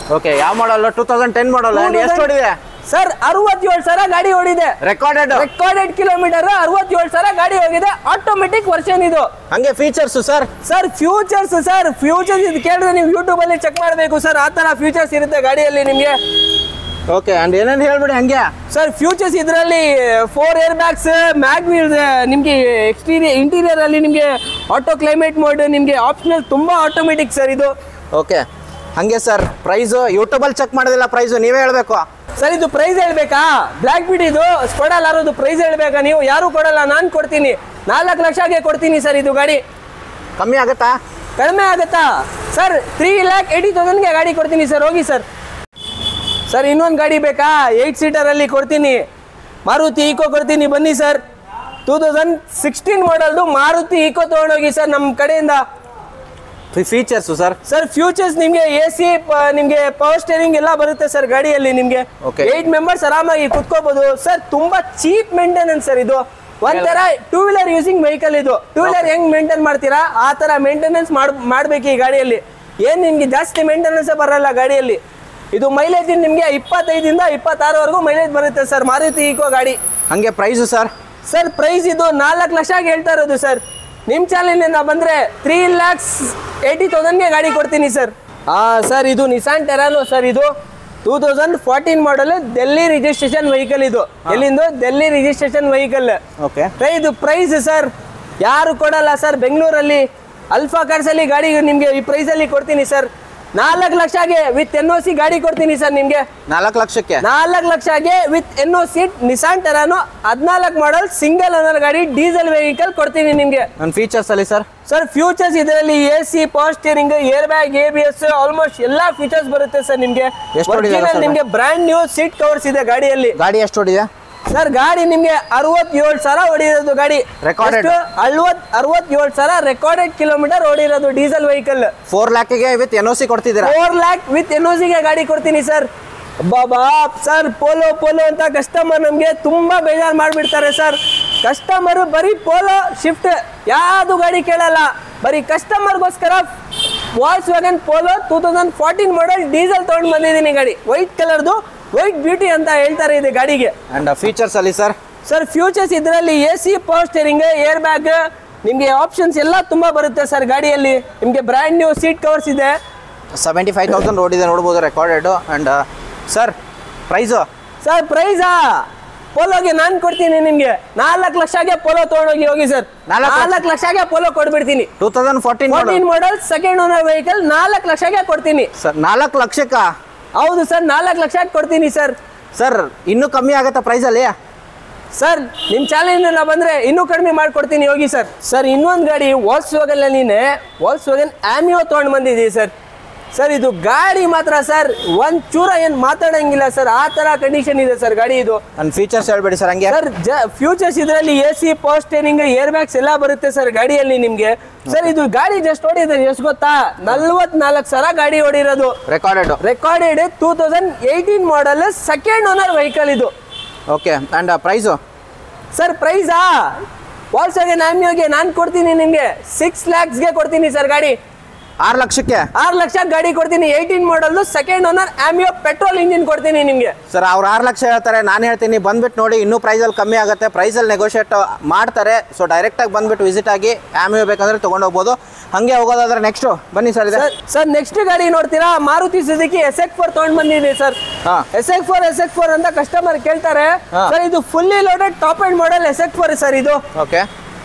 ಓಕೆ ಯಾವ model two thousand ten model ಎಷ್ಟು ಹೊಡಿದೆ ಸರ್ ಅರವತ್ತೇಳು ಸಾವಿರ ಗಾಡಿ ಓಡಿದೆ ರೆಕಾರ್ಡೆಡ್ ರೆಕಾರ್ಡೆಡ್ ಕಿಲೋಮೀಟರ್ ಅರವತ್ತೇಳು ಸಾವಿರ ಗಾಡಿ ಹೋಗಿದೆ ಆಟೋಮೆಟಿಕ್ ವರ್ಷನ್ ಇದು ಹಂಗೆ features sir sir futures sir futures ಇದು ಕೇಳಿದ್ರೆ ನೀವು ಯೂಟ್ಯೂಬ್ ಅಲ್ಲಿ ಚೆಕ್ ಮಾಡಬೇಕು ಸರ್ ಆ ತರ ಫ್ಯೂಚರ್ಸ್ ಇರುತ್ತೆ ಗಾಡಿಯಲ್ಲಿ ನಿಮಗೆ ಓಕೆ ಅಂಡ್ ಏನೇನು ಹೇಳ್ಬಿಡಿ ಹಂಗೆ ಸರ್ ಫ್ಯೂಚರ್ಸ್ ಇದರಲ್ಲಿ four air bags mag wheels ನಿಮಗೆ ಎಕ್ಸ್ಟೀರಿಯರ್ ಇಂಟೀರಿಯರ್ ಅಲ್ಲಿ ನಿಮಗೆ ಆಟೋ ಕ್ಲೈಮೇಟ್ ಮೋಡ್ ನಿಮಗೆ ಆಪ್ಷನಲ್ ತುಂಬಾ ಆಟೋಮೆಟಿಕ್ ಸರ್ ಇದು ಓಕೆ ಹಂಗೆ ಸರ್ ಪ್ರೈಸು ಯೂಟ್ಯೂಬಲ್ಲಿ ಚೆಕ್ ಮಾಡೋದಿಲ್ಲ ಪ್ರೈಸು ನೀವೇ ಹೇಳಬೇಕು ಸರ್ ಇದು ಪ್ರೈಸ್ ಹೇಳ್ಬೇಕಾ ಬ್ಲ್ಯಾಕ್ ಬಿಟ್ ಇದು ಕೊಡಲ್ಲ ಯಾರು ಪ್ರೈಸ್ ಹೇಳ್ಬೇಕಾ ನೀವು ಯಾರು ಕೊಡಲ್ಲ ನಾನು ಕೊಡ್ತೀನಿ ನಾಲ್ಕು ಲಕ್ಷಗೆ ಕೊಡ್ತೀನಿ ಸರ್ ಇದು ಗಾಡಿ ಕಮ್ಮಿ ಆಗುತ್ತಾ ಕಡಿಮೆ ಆಗುತ್ತಾ ಸರ್ ತ್ರೀ ಲ್ಯಾಕ್ ಏಯ್ಟಿ ತೌಸಂಡ್ಗೆ ಗಾಡಿ ಕೊಡ್ತೀನಿ ಸರ್ ಹೋಗಿ ಸರ್ ಸರ್ ಇನ್ನೊಂದು ಗಾಡಿ ಬೇಕಾ ಏಯ್ಟ್ ಸೀಟರಲ್ಲಿ ಕೊಡ್ತೀನಿ ಮಾರುತಿ ಈಕೋ ಕೊಡ್ತೀನಿ ಬನ್ನಿ ಸರ್ ಟೂ ತೌಸಂಡ್ ಸಿಕ್ಸ್ಟೀನ್ ಮಾಡಲ್ದು ಮಾರುತಿ ಈಕೋ ತೊಗೊಂಡೋಗಿ ಸರ್ ನಮ್ಮ ಕಡೆಯಿಂದ ಫೀಚರ್ಸು ಸರ್ ಸರ್ ಫ್ಯೂಚರ್ಸ್ ನಿಮಗೆ ಎ ಸಿ ನಿಮಗೆ ಪವರ್ ಸ್ಟೇರಿಂಗ್ ಎಲ್ಲ ಬರುತ್ತೆ ಸರ್ ಗಾಡಿಯಲ್ಲಿ ನಿಮಗೆ Okay. ಏಟ್ ಮೆಂಬರ್ಸ್ ಆರಾಮಾಗಿ ಕುತ್ಕೋಬಹುದು ಸರ್ ತುಂಬಾ ಚೀಪ್ ಮೇಂಟೆನೆನ್ಸ್ ಸರ್ ಇದು ಒಂಥರ ಟೂ ವೀಲರ್ ಯೂಸಿಂಗ್ ವೆಹಿಕಲ್ ಇದು ಟೂ ವೀಲರ್ ಹೆಂಗ್ ಮೇಂಟೈನ್ ಮಾಡ್ತೀರಾ ಆ ತರ ಮೇಂಟೆನೆನ್ಸ್ ಮಾಡ್ ಮಾಡ್ಬೇಕು ಈ ಗಾಡಿಯಲ್ಲಿ ಏನ್ ನಿಮ್ಗೆ ಜಾಸ್ತಿ ಮೇಂಟೆನೆನ್ಸ್ ಬರಲ್ಲ ಗಾಡಿಯಲ್ಲಿ ಇದು ಮೈಲೇಜ್ ನಿಮಗೆ ಇಪ್ಪತ್ತೈದಿಂದ ಇಪ್ಪತ್ತಾರವರೆಗೂ ಮೈಲೇಜ್ ಬರುತ್ತೆ ಸರ್ ಮಾರುತಿ ಈಕೋ ಗಾಡಿ ಹಂಗೆ ಪ್ರೈಸು ಸರ್ ಸರ್ ಪ್ರೈಸ್ ಇದು ನಾಲ್ಕು ಲಕ್ಷ ಹೇಳ್ತಾ ಇರೋದು ಸರ್ ನಿಮ್ಮ ಚಾನಲಿಂದ ಬಂದರೆ ತ್ರೀ ಲ್ಯಾಕ್ಸ್ ಏಯ್ಟಿ ತೌಸಂಡ್ಗೆ ಗಾಡಿ ಕೊಡ್ತೀನಿ ಸರ್ ಹಾಂ ಸರ್ ಇದು ನಿಸಾನ್ ಟೆರಾನೋ ಸರ್ ಇದು two thousand fourteen model Delhi registration vehicle ಇದು ಎಲ್ಲಿಂದು ಡೆಲ್ಲಿ ರಿಜಿಸ್ಟ್ರೇಷನ್ ವೆಹಿಕಲ್ ಓಕೆ ಇದು ಪ್ರೈಸ್ ಸರ್ ಯಾರು ಕೊಡಲ್ಲ ಸರ್ ಬೆಂಗಳೂರಲ್ಲಿ ಅಲ್ಫಾ ಕಾರ್ಸಲ್ಲಿ ಗಾಡಿ ನಿಮಗೆ ಈ ಪ್ರೈಸಲ್ಲಿ ಕೊಡ್ತೀನಿ ಸರ್ ನಾಲ್ಕು ಲಕ್ಷಗೆ ವಿತ್ ಎನ್ ಒ ಸಿ ಗಾಡಿ ಕೊಡ್ತೀನಿ ಸರ್ ನಿಮಗೆ ನಾಲ್ಕು ಲಕ್ಷಕ್ಕೆ ನಾಲ್ಕು ಲಕ್ಷಗೆ with N O C Nissan Terrano ಹದಿನಾಲ್ಕು ಮಾಡಲ್ ಸಿಂಗಲ್ ಓನರ್ ಗಾಡಿ ಡೀಸೆಲ್ ವೆಹಿಕಲ್ ಕೊಡ್ತೀನಿ ನಿಮಗೆ ನನ್ನ ಫೀಚರ್ಸ್ ಅಲ್ಲಿ ಸರ್ ಸರ್ ಫ್ಯೂಚರ್ಸ್ ಇದರಲ್ಲಿ A C power steering air bag A B S almost ಎಲ್ಲಾ ಫೀಚರ್ಸ್ ಬರುತ್ತೆ ಸರ್ ನಿಮಗೆ ಎಷ್ಟು ಹೊಡಿದ್ದಾರೆ sir? ನಿಮಗೆ ಬ್ರ್ಯಾಂಡ್ ನ್ಯೂ ಸೀಟ್ ಕವರ್ಸ್ ಇದೆ ಗಾಡಿಯಲ್ಲಿ ಗಾಡಿ ಎಷ್ಟು ಹೊಡಿದೆ ಸರ್ ಗಾಡಿ ನಿಮಗೆ ಅರವತ್ತೇಳು ಸಾವಿರ ಹೊಡಿರೋದು ಗಾಡಿ Recorded. ಅರವತ್ ಅರವತ್ತೇಳು ಸಾವಿರ ರೆಕಾರ್ಡೆಡ್ ಕಿಲೋಮೀಟರ್ ಓಡಿರೋದು ಡೀಸೆಲ್ ವೆಹಿಕಲ್ ಫೋರ್ ಲ್ಯಾಕಿಗೆ ವಿತ್ ಎನ್ ಒ ಸಿ ಕೊಡ್ತಿದ್ದೀರಾ ಫೋರ್ ಲ್ಯಾಕ್ ವಿತ್ ಎನ್ ಗೆ ಗಾಡಿ ಕೊಡ್ತೀನಿ ಸರ್ ಬಾಬಾ ಸರ್ ಪೋಲೋ ಪೋಲೋ ಅಂತ ಕಸ್ಟಮರ್ ನಮಗೆ ತುಂಬಾ ಬೇಜಾರು ಮಾಡಿಬಿಡ್ತಾರೆ ಸರ್ ಕಸ್ಟಮರ್ ಬರೀ ಪೋಲೋ ಶಿಫ್ಟ್ ಯಾವುದು ಗಾಡಿ ಕೇಳಲ್ಲ ಬರೀ ಕಸ್ಟಮರ್ಗೋಸ್ಕರ Volkswagen Polo two thousand fourteen model diesel ತೊಗೊಂಡು ಬಂದಿದ್ದೀನಿ ಗಾಡಿ ವೈಟ್ ಕಲರ್ದು ವೈಟ್ ಬ್ಯೂಟಿ ಅಂತ ಹೇಳ್ತಾರೆ ಇದೆ ಗಾಡಿಗೆ ಅಂಡ್ ಫೀಚರ್ಸ್ ಅಲ್ಲಿ ಸರ್ ಸರ್ ಫ್ಯೂಚರ್ಸ್ ಇದರಲ್ಲಿ A C power steering air bag ನಿಮಗೆ ಆಪ್ಷನ್ಸ್ ಎಲ್ಲ ತುಂಬಾ ಬರುತ್ತೆ ಸರ್ ಗಾಡಿಯಲ್ಲಿ ನಿಮಗೆ ಬ್ರ್ಯಾಂಡ್ ನ್ಯೂ ಸೀಟ್ ಕವರ್ಸ್ ಇದೆ ಸೆವೆಂಟಿ ಫೈವ್ ತೌಸಂಡ್ ಓಡಿದೆ ನೋಡ್ಬೋದು recorded and sir price sir ಪ್ರೈಸಾ ಪೋಲೋಗೆ ನಾನು ಕೊಡ್ತೀನಿ ನಿಮಗೆ ನಾಲ್ಕು ಲಕ್ಷಗೆ ಪೋಲೋ ತೊಗೊಂಡೋಗಿ ಹೋಗಿ ಸರ್ ನಾಲ್ಕು ಲಕ್ಷ? ನಾಲ್ಕು ಲಕ್ಷಗೆ ಪೋಲೋ ಕೊಟ್ಬಿಡ್ತೀನಿ two thousand fourteen fourteen model second owner vehicle ನಾಲ್ಕು ಲಕ್ಷಗೆ ಕೊಡ್ತೀನಿ ಸರ್ ನಾಲ್ಕು ಲಕ್ಷಕ್ಕ ಹೌದು ಸರ್ ನಾಲ್ಕು ಲಕ್ಷಕ್ಕೆ ಕೊಡ್ತೀನಿ ಸರ್ ಸರ್ ಇನ್ನೂ ಕಮ್ಮಿ ಆಗುತ್ತಾ ಪ್ರೈಸಲ್ಲಿ ಸರ್ ನಿಮ್ಮ ಚಾನಲಿಂದ ಬಂದ್ರೆ ಇನ್ನೂ ಕಡಿಮೆ ಮಾಡ್ಕೊಡ್ತೀನಿ ಹೋಗಿ ಸರ್ ಸರ್ ಇನ್ನೊಂದು ಗಾಡಿ ವಾಲ್ಸ್ ವ್ಯಾಗನ್ನೇ ವಾಲ್ಸ್ ವ್ಯಾಗನ್ ಆಮಿಯೋ ತೊಗೊಂಡು ಬಂದಿದ್ದೀವಿ ಸರ್ ಸರ್ ಇದು ಗಾಡಿ ಮಾತ್ರ ಸರ್ ಒಂದ್ ಚೂರ ಏನು ಮಾತಾಡಂಗಿಲ್ಲ ಸರ್ ಆ ಥರ ಕಂಡೀಷನ್ ಇದೆ ಸರ್ ಗಾಡಿ ಇದು ನನ್ನ ಫೀಚರ್ಸ್ ಹೇಳ್ಬೇಡಿ ಸರ್ ಹಂಗೆ ಸರ್ ಫ್ಯೂಚರ್ಸ್ ಇದರಲ್ಲಿ A C power steering air bags ಎಲ್ಲ ಬರುತ್ತೆ ಸರ್ ಗಾಡಿಯಲ್ಲಿ ನಿಮ್ಗೆ ಸರ್ ಇದು ಗಾಡಿ ಜಸ್ಟ್ ಓಡಿದೆ ಎಷ್ಟು ಗೊತ್ತಾ ನಲ್ವತ್ನಾಲ್ಕು ಸಾವಿರ ಗಾಡಿ ಓಡಿರೋದು recorded recorded two thousand eighteen model second owner vehicle ಇದು ಓಕೆ ಅಂಡ್ ಪ್ರೈಸು ಸರ್ ಪ್ರೈಸಾ ವಾಲ್ಸಾಗೆ ನಾಮಿಯೋಗೆ ನಾನು ಕೊಡ್ತೀನಿ ನಿಮಗೆ ಸಿಕ್ಸ್ ಲ್ಯಾಕ್ಸ್ಗೆ ಕೊಡ್ತೀನಿ ಸರ್ ಗಾಡಿ ಆರು ಲಕ್ಷಕ್ಕೆ ಆರು ಲಕ್ಷ ಗಾಡಿ ಕೊಡ್ತೀನಿ eighteen model second owner Ameo petrol engine ಕೊಡ್ತೀನಿ ನಿಮಗೆ ಸರ್ ಅವ್ರು ಆರು ಲಕ್ಷ ಹೇಳ್ತಾರೆ ನಾನು ಹೇಳ್ತೀನಿ ಬಂದ್ಬಿಟ್ಟು ನೋಡಿ ಇನ್ನೂ ಪ್ರೈಸಲ್ಲಿ ಕಮ್ಮಿ ಆಗುತ್ತೆ ಪ್ರೈಸಲ್ಲಿ ನೆಗೋಷಿಯೇಟ್ ಮಾಡ್ತಾರೆ ಸೊ ಡೈರೆಕ್ಟಾಗಿ ಬಂದ್ಬಿಟ್ಟು ವಿಸಿಟ್ ಆಗಿ ಆಮಿಯೋ ಬೇಕಂದ್ರೆ ತೊಗೊಂಡು ಹೋಗ್ಬೋದು ಹಾಗೆ ಹೋಗೋದಾದ್ರೆ ನೆಕ್ಸ್ಟು ಬನ್ನಿ ಸರ್ ಇದೆ ಸರ್ ಸರ್ ನೆಕ್ಸ್ಟ್ ಗಾಡಿ ನೋಡ್ತೀರಾ Maruti Suzuki S X four ತೊಗೊಂಡ್ ಬಂದಿದೆ ಸರ್ ಹಾ. S X four S X four ಅಂತ ಕಸ್ಟಮರ್ ಕೇಳ್ತಾರೆ ಹಾ. ಸರ್ ಇದು fully loaded top and model S X four sir ಇದು ಓಕೆ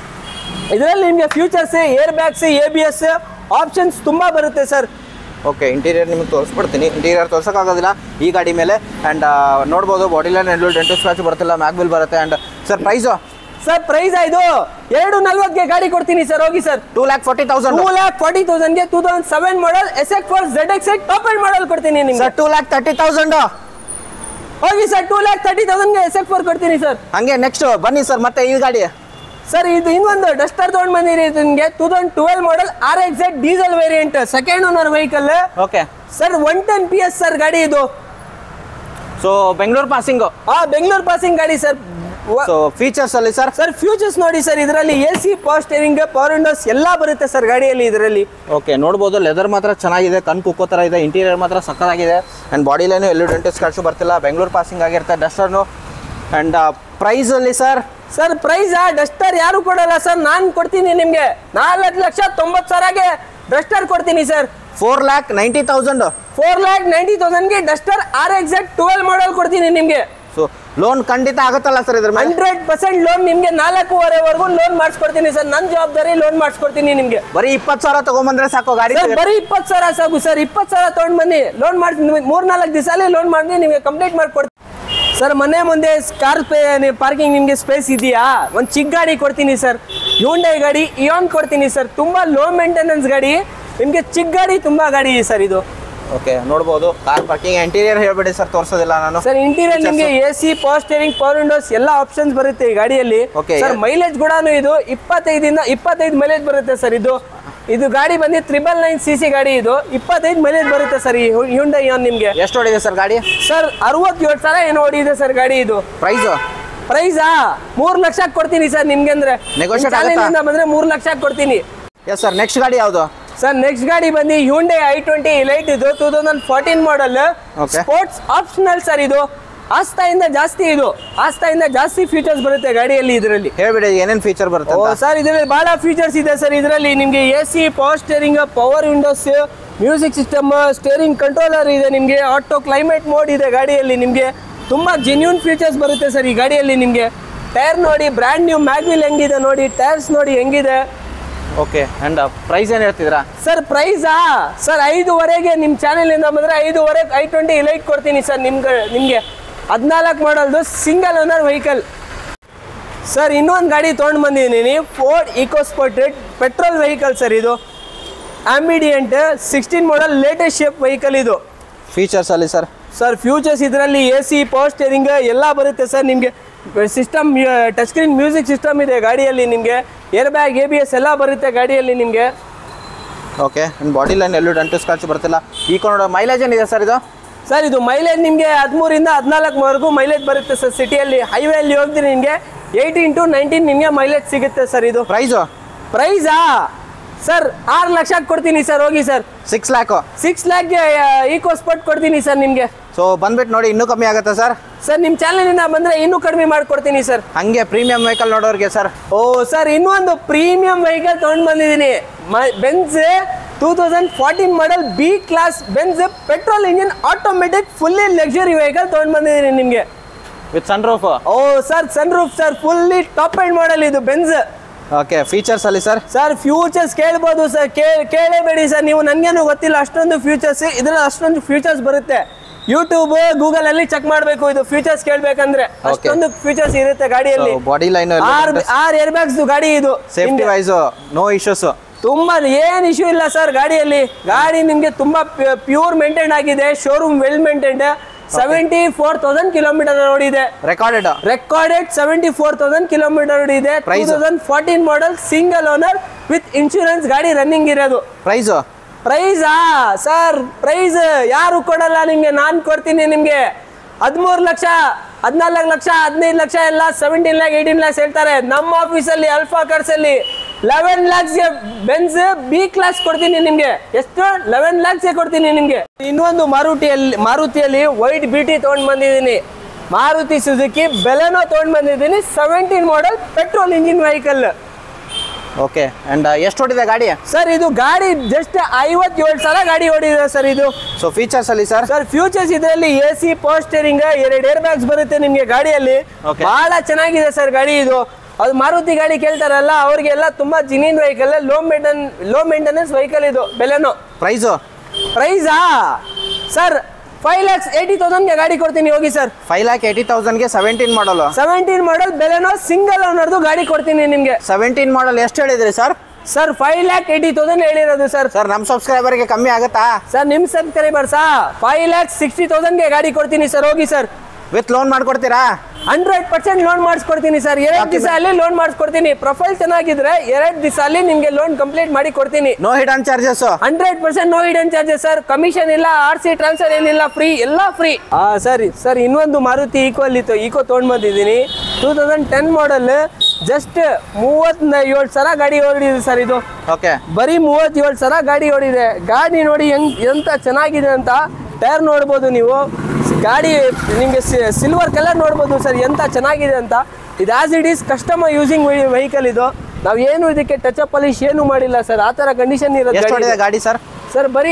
ಇದರಲ್ಲಿ ನಿಮಗೆ futures air bags A B S options ತುಂಬಾ ಬರುತ್ತೆ ಸರ್ ಓಕೆ ಇಂಟೀರಿಯರ್ ನಿಮಗೆ ತೋರಿಸ್ಬಿಡ್ತೀನಿ ಇಂಟೀರಿಯರ್ ತೋರ್ಸೋಕ್ಕಾಗೋದಿಲ್ಲ ಈ ಗಾಡಿ ಮೇಲೆ ಆ್ಯಂಡ್ ನೋಡ್ಬೋದು ಬಾಡಿ ಲೈನ್ ಎಲ್ಲೂ ಡೆಂಟು ಸ್ಕ್ರಾಚ್ ಬರ್ತಿಲ್ಲ ಮ್ಯಾಗ್ಬಿಲ್ ಬರುತ್ತೆ and sir price sir price ಇದು ಎರಡು ನಲ್ವತ್ಗೆ ಗಾಡಿ ಕೊಡ್ತೀನಿ ಸರ್ ಹೋಗಿ sir two lakh forty thousand two lakh forty ತೌಸಂಡ್ಗೆ two thousand seven model S X four Z X top and model ಕೊಡ್ತೀನಿ ನಿಮ್ಗೆ sir two lakh thirty thousand ಹೋಗಿ ಸರ್ ಟೂ ಲ್ಯಾಕ್ ತರ್ಟಿ ತೌಸಂಡ್ಗೆ ಎಸ್ ಎಕ್ ಫೋರ್ ಕೊಡ್ತೀನಿ ಸರ್ ಹಾಗೆ ನೆಕ್ಸ್ಟ್ ಬನ್ನಿ sir ಮತ್ತೆ ಈ ಗಾಡಿ ಸರ್ ಇದು ಇನ್ನೊಂದು ಡಸ್ಟರ್ ತೊಗೊಂಡು ಬಂದಿರಿ ನಿಮಗೆ two thousand twelve model R X E diesel variant second owner vehicle okay sir one ten P S sir ಗಾಡಿ ಇದು ಸೊ ಬೆಂಗಳೂರು ಪಾಸಿಂಗು ಆ ಬೆಂಗಳೂರು ಪಾಸಿಂಗ್ ಗಾಡಿ ಸರ್ ವ- ಸೊ ಫೀಚರ್ಸ್ ಅಲ್ಲಿ ಸರ್ ಸರ್ ಫ್ಯೂಚರ್ಸ್ ನೋಡಿ ಸರ್ ಇದರಲ್ಲಿ A C power steering power windows ಎಲ್ಲ ಬರುತ್ತೆ ಸರ್ ಗಾಡಿಯಲ್ಲಿ ಇದರಲ್ಲಿ ಓಕೆ ನೋಡ್ಬೋದು ಲೆದರ್ ಮಾತ್ರ ಚೆನ್ನಾಗಿದೆ ಕಣ್ ಕುಕ್ಕೋ ಥರ ಇದೆ ಇಂಟೀರಿಯರ್ ಮಾತ್ರ ಸಕ್ಕತ್ತಾಗಿದೆ ಆ್ಯಂಡ್ ಬಾಡಿಲೇನು ಎಲ್ಲೂ ಡೆಂಟಸ್ ಸ್ಕ್ರಾಚು ಬರ್ತಿಲ್ಲ ಬೆಂಗಳೂರು ಪಾಸಿಂಗ್ ಆಗಿರುತ್ತೆ ಡಸ್ಟರ್ನು ಆ್ಯಂಡ್ ಪ್ರೈಸಲ್ಲಿ ಸರ್ ಸರ್ ಪ್ರೈಸ್ ಡಸ್ಟರ್ ಯಾರು ಕೊಡಲ್ಲ ಸರ್ ನಾನು ಕೊಡ್ತೀನಿ ನಿಮಗೆ ನಾಲ್ಕು ಲಕ್ಷ ತೊಂಬತ್ತು ಸಾವಿರಗೆ ಡಸ್ಟರ್ ಕೊಡ್ತೀನಿ sir four lakh ninety thousand four lakh ninety ತೌಸಂಡ್ಗೆ Duster R exact twelve model ಕೊಡ್ತೀನಿ ನಿಮಗೆ ಸೊ ಲೋನ್ ಖಂಡಿತ ಆಗುತ್ತಲ್ಲ ಸರ್ ಇದ್ರ ಮೇಲೆ ಹಂಡ್ರೆಡ್ ಪರ್ಸೆಂಟ್ ಲೋನ್ ನಿಮಗೆ ನಾಲ್ಕೂವರೆವರೆಗೂ ಲೋನ್ ಮಾಡಿಸ್ಕೊಡ್ತೀನಿ ಸರ್ ನನ್ನ ಜವಾಬ್ದಾರಿ ಲೋನ್ ಮಾಡಿಸ್ಕೊಡ್ತೀನಿ ನಿಮಗೆ ಬರೀ ಇಪ್ಪತ್ತು ಸಾವಿರ ತಗೊಂಬಂದ್ರೆ ಸಾಕು ಗಾಡಿ ಸರ್ ಬರೀ ಇಪ್ಪತ್ತು ಸಾವಿರ ಸಾಕು ಸರ್ ಇಪ್ಪತ್ತು ಸಾವಿರ ತೊಗೊಂಡು ಬನ್ನಿ ಲೋನ್ ಮಾಡಿ ಮೂರ್ ನಾಲ್ಕು ದಿವಸಲ್ಲೇ ಲೋನ್ ಮಾಡಿ ನಿಮಗೆ ಕಂಪ್ಲೀಟ್ ಮಾಡ್ಕೊಡ್ತೀನಿ ಸರ್ ಮನೆ ಮುಂದೆ ಕಾರ್ ಪಾರ್ಕಿಂಗ್ ನಿಮಗೆ ಸ್ಪೇಸ್ ಇದೆಯಾ ಒಂದು ಚಿಕ್ಕ ಗಾಡಿ ಕೊಡ್ತೀನಿ ಸರ್ ಹ್ಯೂಂಡೈ ಗಾಡಿ ಇಯಾನ್ ಕೊಡ್ತೀನಿ ಸರ್ ತುಂಬಾ ಲೋ ಮೇಂಟೆನೆನ್ಸ್ ಗಾಡಿ ನಿಮಗೆ ಚಿಕ್ಕ ಗಾಡಿ ತುಂಬಾ ಗಾಡಿ ಸರ್ ಇದು ಓಕೆ ನೋಡ್ಬೋದು ಕಾರ್ ಪಾರ್ಕಿಂಗ್ ಇಂಟೀರಿಯರ್ ಹೇಳ್ಬೇಡಿ ಸರ್ ತೋರಿಸೋದಿಲ್ಲ ನಾನು ಸರ್ ಇಂಟೀರಿಯರ್ ನಿಮಗೆ A C power steering power windows ಎಲ್ಲ ಆಪ್ಷನ್ಸ್ ಬರುತ್ತೆ ಈ ಗಾಡಿಯಲ್ಲಿ Okay. ಸರ್ ಮೈಲೇಜ್ ಕೂಡ ಇದು ಇಪ್ಪತ್ತೈದಿಂದ ಇಪ್ಪತ್ತೈದು ಮೈಲೇಜ್ ಬರುತ್ತೆ ಸರ್ ಇದು ಇದು ಗಾಡಿ ಬಂದು ತ್ರಿಬಲ್ ನೈನ್ ಸಿ ಸಿ ಗಾಡಿ ಇದು ಇಪ್ಪತ್ತೈದು ಮೈಲೇಜ್ ಬರುತ್ತೆ ಸರ್ ಈ ಹ್ಯುಂಡೈ ಆನ್ ನಿಮಗೆ ಎಷ್ಟು ಹೊಡಿದೆ ಸರ್ ಗಾಡಿ ಸರ್ ಅರವತ್ತೇಳು ಸಾವಿರ ಏನೋ ಹೊಡಿದೆ ಸರ್ ಗಾಡಿ ಇದು ಪ್ರೈಸು ಪ್ರೈಸಾ ಮೂರ್ ಲಕ್ಷ ಕೊಡ್ತೀನಿ ಸರ್ ನಿಮ್ಗೆ ಅಂದ್ರೆ Negotiate ನಿಮ್ channel ಆಗುತ್ತಾ? ಇಂದ ಬಂದ್ರೆ ಮೂರ್ ಲಕ್ಷ ಕೊಡ್ತೀನಿ ಎಸ್ ಸರ್ ನೆಕ್ಸ್ಟ್ ಗಾಡಿ ಯಾವುದು ಸರ್ ನೆಕ್ಸ್ಟ್ ಗಾಡಿ ಬಂದು ಹ್ಯುಂಡೈ ಐ ಟ್ವೆಂಟಿ ಲೈಟ್ ಇದು two thousand fourteen model Okay. Sports optional sir ಇದು ಆಸ್ತಾಯಿಂದ ಜಾಸ್ತಿ ಇದು ಆಸ್ತಾಯಿಂದ ಜಾಸ್ತಿ ಫೀಚರ್ಸ್ ಬರುತ್ತೆ ಗಾಡಿಯಲ್ಲಿ ಇದರಲ್ಲಿ ಹೇಳ್ಬಿಡಿ ಏನೇನು ಫೀಚರ್ ಬರುತ್ತೆ ಓ ಅಂತ ಸರ್ ಇದರಲ್ಲಿ ಬಹಳ ಫೀಚರ್ಸ್ ಇದೆ ಸರ್ ಇದರಲ್ಲಿ ನಿಮಗೆ A C power steering power windows music system steering controller ಇದೆ ನಿಮಗೆ ಆಟೋ ಕ್ಲೈಮೇಟ್ ಮೋಡ್ ಇದೆ ಗಾಡಿಯಲ್ಲಿ ನಿಮಗೆ ತುಂಬಾ ಜೆನ್ಯೂನ್ ಫೀಚರ್ಸ್ ಬರುತ್ತೆ ಸರ್ ಈ ಗಾಡಿಯಲ್ಲಿ ನಿಮಗೆ ಟೈರ್ ನೋಡಿ ಬ್ರ್ಯಾಂಡ್ ನ್ಯೂ ಮ್ಯಾಗ್ವಿಲ್ ಹೆಂಗಿದೆ ನೋಡಿ ಟೈರ್ಸ್ ನೋಡಿ ಹೆಂಗಿದೆ ಓಕೆ ಆ್ಯಂಡ್ ಪ್ರೈಸ್ ಏನು ಹೇಳ್ತಿದ್ರಾ ಸರ್ ಪ್ರೈಸಾ ಸರ್ ಐದುವರೆಗೆ ನಿಮ್ಮ ಚಾನೆಲಿಂದ ಬಂದರೆ ಐದುವರೆಗೆ ಐ ಟ್ವೆಂಟಿ ಲೈಟ್ ಕೊಡ್ತೀನಿ ಸರ್ ನಿಮ್ಗೆ ನಿಮಗೆ ಹದಿನಾಲ್ಕು ಮಾಡಲ್ದು ಸಿಂಗಲ್ ಓನರ್ ವೆಹಿಕಲ್ ಸರ್ ಇನ್ನೊಂದು ಗಾಡಿ ತೊಗೊಂಡು ಬಂದಿದ್ದೀನಿ ಫೋರ್ಡ್ ಇಕೋಸ್ಪೋರ್ಟೆಡ್ ಪೆಟ್ರೋಲ್ ವೆಹಿಕಲ್ ಸರ್ ಇದು Ambiente sixteen model latest shape vehicle ಇದು ಫೀಚರ್ಸ್ ಅಲ್ಲಿ ಸರ್ ಸರ್ ಫ್ಯೂಚರ್ಸ್ ಇದರಲ್ಲಿ ಎ ಸಿ ಪವರ್ ಸ್ಟೇರಿಂಗ್ ಎಲ್ಲ ಬರುತ್ತೆ ಸರ್ ನಿಮಗೆ system touch screen music system ಇದೆ ಗಾಡಿಯಲ್ಲಿ ನಿಮಗೆ air bag A B S ಎಲ್ಲ ಬರುತ್ತೆ ಗಾಡಿಯಲ್ಲಿ ನಿಮಗೆ ಓಕೆ ಆ್ಯಂಡ್ ಬಾಡಿ ಲೈನ್ ಎಲ್ಲೂ ಡಂಟು ಸ್ಕ್ರಾಚ್ ಬರ್ತಿಲ್ಲ ಈ ನೋಡೋ ಮೈಲೇಜ್ ಏನಿದೆ ಸರ್ ಇದು ಸರ್ ಇದು ಮೈಲೇಜ್ ನಿಮಗೆ ಹದಿಮೂರಿಂದ ಹದಿನಾಲ್ಕುವರೆಗೂ ಮೈಲೇಜ್ ಬರುತ್ತೆ ಸರ್ ಸಿಟಿಯಲ್ಲಿ ಹೈವೇಲಿ ಹೋಗ್ತೀನಿ ನಿಮಗೆ ಏಯ್ಟೀನ್ ಟು ನೈನ್ಟೀನ್ ನಿಮಗೆ ಮೈಲೇಜ್ ಸಿಗುತ್ತೆ ಸರ್ ಇದು ಪ್ರೈಸು ಪ್ರೈಸಾ ಸರ್ ಆರು ಲಕ್ಷ ಕೊಡ್ತೀನಿ ಸರ್ ಹೋಗಿ ಸರ್ ಸಿಕ್ಸ್ ಲ್ಯಾಕು ಸಿಕ್ಸ್ ಲ್ಯಾಕ್ಗೆ ಈಕೋ ಸ್ಪೋರ್ಟ್ ಕೊಡ್ತೀನಿ ಸರ್ ನಿಮಗೆ ಸೊ ಬಂದ್ಬಿಟ್ಟು ನೋಡಿ ಇನ್ನೂ ಕಮ್ಮಿ ಆಗುತ್ತೆ ಸರ್ ಸರ್ ನಿಮ್ಮ ಚಾನಲಿಂದ ಬಂದರೆ ಇನ್ನೂ ಕಡಿಮೆ ಮಾಡಿಕೊಡ್ತೀನಿ ಸರ್ ಹಂಗೆ ಪ್ರೀಮಿಯಂ ವೆಹಿಕಲ್ ನೋಡೋರಿಗೆ ಸರ್ ಓ ಸರ್ ಇನ್ನೊಂದು ಪ್ರೀಮಿಯಂ ವೆಹಿಕಲ್ ತೊಗೊಂಡು ಬಂದಿದ್ದೀನಿ Benz two thousand fourteen model B class Benz petrol engine automatic fully luxury vehicle ತೊಗೊಂಡು ಬಂದಿದ್ದೀನಿ ನಿಮಗೆ ವಿತ್ ಸನ್ ರೂಫ್ ಓ sir sun roof sir fully top end model ಇದು ಬೆನ್ಸ್ ಓಕೆ ಫೀಚರ್ಸ್ ಅಲ್ಲಿ sir sir futures ಕೇಳ್ಬೋದು sir ಕೇಳೇಬೇಡಿ sir ನೀವು ನನಗೇನು ಗೊತ್ತಿಲ್ಲ ಅಷ್ಟೊಂದು ಫ್ಯೂಚರ್ಸ್ ಇದ್ರಲ್ಲಿ ಅಷ್ಟೊಂದು ಫ್ಯೂಚರ್ಸ್ ಬರುತ್ತೆ ಯೂಟ್ಯೂಬ್ ಗೂಗಲ್ ಅಲ್ಲಿ ಚೆಕ್ ಮಾಡಬೇಕು ಇದು ಫ್ಯೂಚರ್ಸ್ ಕೇಳ್ಬೇಕಂದ್ರೆ ಅಷ್ಟೊಂದು ಫ್ಯೂಚರ್ಸ್ ಇರುತ್ತೆ ಗಾಡಿಯಲ್ಲಿ ಬಾಡಿ ಲೈನ್ ಆರ್ ಆರ್ ಏರ್ ಬ್ಯಾಗ್ಸ್ ಗಾಡಿ ಇದು ಸೇಫ್ಟಿ ನಿಮ್ಗೆ ವೈಸು ನೋ ಇಶ್ಯೂಸ್ ತುಂಬಾ ಏನ್ ಇಶ್ಯೂ ಇಲ್ಲ ಸರ್ ಗಾಡಿಯಲ್ಲಿ ಗಾಡಿ ನಿಮ್ಗೆ ತುಂಬಾ ಪ್ಯೂರ್ ಮೇಂಟೈನ್ ಆಗಿದೆ showroom well maintained seventy four thousand kilometre ಓಡಿದೆ recorded recorded seventy four thousand kilometre ಓಡಿದೆ two Price? Thousand fourteen model single owner with insurance ಗಾಡಿ ರನ್ನಿಂಗ್ ಇರೋದು ಪ್ರೈಸು ಪ್ರೈಸಾ ಸರ್ ಪ್ರೈಸ್ ಯಾರು ಕೊಡಲ್ಲ ನಿಮ್ಗೆ ನಾನು ಕೊಡ್ತೀನಿ ನಿಮ್ಗೆ ಹದಿಮೂರು ಲಕ್ಷ ಹದಿನಾಲ್ಕು ಲಕ್ಷ ಹದಿನೈದು ಲಕ್ಷ ಎಲ್ಲ ಸೆವೆಂಟೀನ್ ಲ್ಯಾಕ್ ಏಯ್ಟೀನ್ ಲ್ಯಾಕ್ಸ್ ಹೇಳ್ತಾರೆ ನಮ್ಮ ಆಫೀಸಲ್ಲಿ ಅಲ್ಫಾ ಕಾರ್ಸ್ ಅಲ್ಲಿ ಲೆವೆನ್ ಲ್ಯಾಕ್ಸ್ಗೆ ಬೆನ್ಸ್ ಬಿ ಕ್ಲಾಸ್ ಕೊಡ್ತೀನಿ ನಿಮ್ಗೆ ಎಷ್ಟು ಲೆವೆನ್ ಲ್ಯಾಕ್ಸ್ಗೆ ಕೊಡ್ತೀನಿ ನಿಮ್ಗೆ ಇನ್ನೊಂದು ಮಾರುತಿಯಲ್ಲಿ ಮಾರುತಿಯಲ್ಲಿ ವೈಟ್ ಬ್ಯೂಟಿ ತೊಗೊಂಡು ಬಂದಿದ್ದೀನಿ ಮಾರುತಿ ಸುಜುಕಿ ಬೆಲೆನೋ ತೊಗೊಂಡು ಬಂದಿದ್ದೀನಿ seventeen model petrol engine vehicle okay and ಎಷ್ಟು ಹೊಡಿದೆ ಗಾಡಿ ಸರ್ ಇದು ಗಾಡಿ ಜಸ್ಟ್ ಐವತ್ತೇಳು ಸಲ ಗಾಡಿ ಓಡಿದೆ ಸರ್ ಇದು ಸೊ ಫೀಚರ್ಸ್ ಅಲ್ಲಿ ಸರ್ ಸರ್ ಫ್ಯೂಚರ್ಸ್ ಇದರಲ್ಲಿ ಎ ಸಿ ಪವರ್ ಸ್ಟೇರಿಂಗ್ ಎರಡು ಏರ್ ಬ್ಯಾಗ್ಸ್ ಬರುತ್ತೆ ನಿಮಗೆ ಗಾಡಿಯಲ್ಲಿ Okay. ಬಹಳ ಚೆನ್ನಾಗಿದೆ ಸರ್ ಗಾಡಿ ಇದು ಅದು ಮಾರುತಿ ಗಾಡಿ ಕೇಳ್ತಾರಲ್ಲ ಅವ್ರಿಗೆಲ್ಲ ತುಂಬಾ genuine vehicle low maintain low maintenance vehicle ಇದು ಬೆಲೆನೋ ಪ್ರೈಸು ಪ್ರೈಸಾ ಸರ್ ಫೈವ್ ಲ್ಯಾಕ್ಸ್ ಏಯ್ಟಿ ತೌಸಂಡ್ಗೆ ಗಾಡಿ ಕೊಡ್ತೀನಿ ಹೋಗಿ ಸರ್ ಫೈವ್ ಲ್ಯಾಕ್ ಏಯ್ಟಿ ತೌಸಂಡ್ಗೆ seventeen model seventeen model Baleno single ಓನರ್ದು ಗಾಡಿ ಕೊಡ್ತೀನಿ ನಿಮಗೆ ಸೆವೆಂಟೀನ್ ಮಾಡಲ್ ಎಷ್ಟು ಹೇಳಿದ್ರಿ sir sir five lakh eighty thousand ಹೇಳಿರೋದು ಸರ್ ಸರ್ ನಮ್ಮ ಸಬ್ಸ್ಕ್ರೈಬರ್ಗೆ ಕಮ್ಮಿ ಆಗುತ್ತಾ ಸರ್ ನಿಮ್ಮ ಸಬ್ಸ್ಕ್ರೈಬರ್ಸಾ ಫೈವ್ ಲ್ಯಾಕ್ ಸಿಕ್ಸ್ಟಿ ತೌಸಂಡ್ಗೆ ಗಾಡಿ ಕೊಡ್ತೀನಿ ಸರ್ ಹೋಗಿ ಸರ್ ವಿತ್ ಲೋನ್ ಮಾಡ್ಕೊಡ್ತೀರಾ ಹಂಡ್ರೆಡ್ ಪರ್ಸೆಂಟ್ ಲೋನ್ ಮಾಡಿಸ್ಕೊಡ್ತೀನಿ ಸರ್ ಎರಡು ದಿವಸ ಅಲ್ಲಿ ಲೋನ್ ಮಾಡಿಸ್ಕೊಡ್ತೀನಿ ಪ್ರೊಫೈಲ್ ಚೆನ್ನಾಗಿದ್ರೆ ಎರಡು ದಿವಸ ಅಲ್ಲಿ ನಿಮ್ಗೆ ಲೋನ್ ಕಂಪ್ಲೀಟ್ ಮಾಡಿ ಕೊಡ್ತೀನಿ no hidden charges hundred percent no hidden charges sir commission ಇಲ್ಲ ಆರ್ ಸಿ ಟ್ರಾನ್ಸ್ಫರ್ ಏನಿಲ್ಲ ಫ್ರೀ ಎಲ್ಲ ಫ್ರೀ ಹಾ ಸರಿ ಸರ್ ಇನ್ನೊಂದು ಮಾರುತಿ ಈಕ್ವಲ್ ಇತ್ತು ಈಕೋ ತೊಗೊಂಡ್ ಬಂದಿದ್ದೀನಿ two thousand ten model just ಮೂವತ್ ಏಳು ಸಾವಿರ ಗಾಡಿ ಓಡಿದೆ ಸರ್ ಇದು ಓಕೆ ಬರೀ ಮೂವತ್ತೇಳು ಸಾವಿರ ಗಾಡಿ ಓಡಿದೆ ಗಾಡಿ ನೋಡಿ ಹೆಂಗ್ ಎಂತ ಚೆನ್ನಾಗಿದೆ ಅಂತ ಟೈರ್ ನೋಡ್ಬೋದು ನೀವು ಗಾಡಿ ನಿಮಗೆ ಸಿಲ್ವರ್ ಕಲರ್ ನೋಡ್ಬೋದು ಸರ್ ಎಂತ ಚೆನ್ನಾಗಿದೆ ಅಂತ ಇದು as it is customer using vehicle ಇದು ನಾವು ಏನು ಇದಕ್ಕೆ ಟಚ್ ಅಪ್ ಪಾಲಿಶ್ ಏನು ಮಾಡಿಲ್ಲ ಸರ್ ಆ ಥರ ಕಂಡೀಷನ್ ಎಷ್ಟು ಹೊಡಿದೆ ಇರೋದು ಗಾಡಿ ಸರ್ ಸರ್ ಬರೀ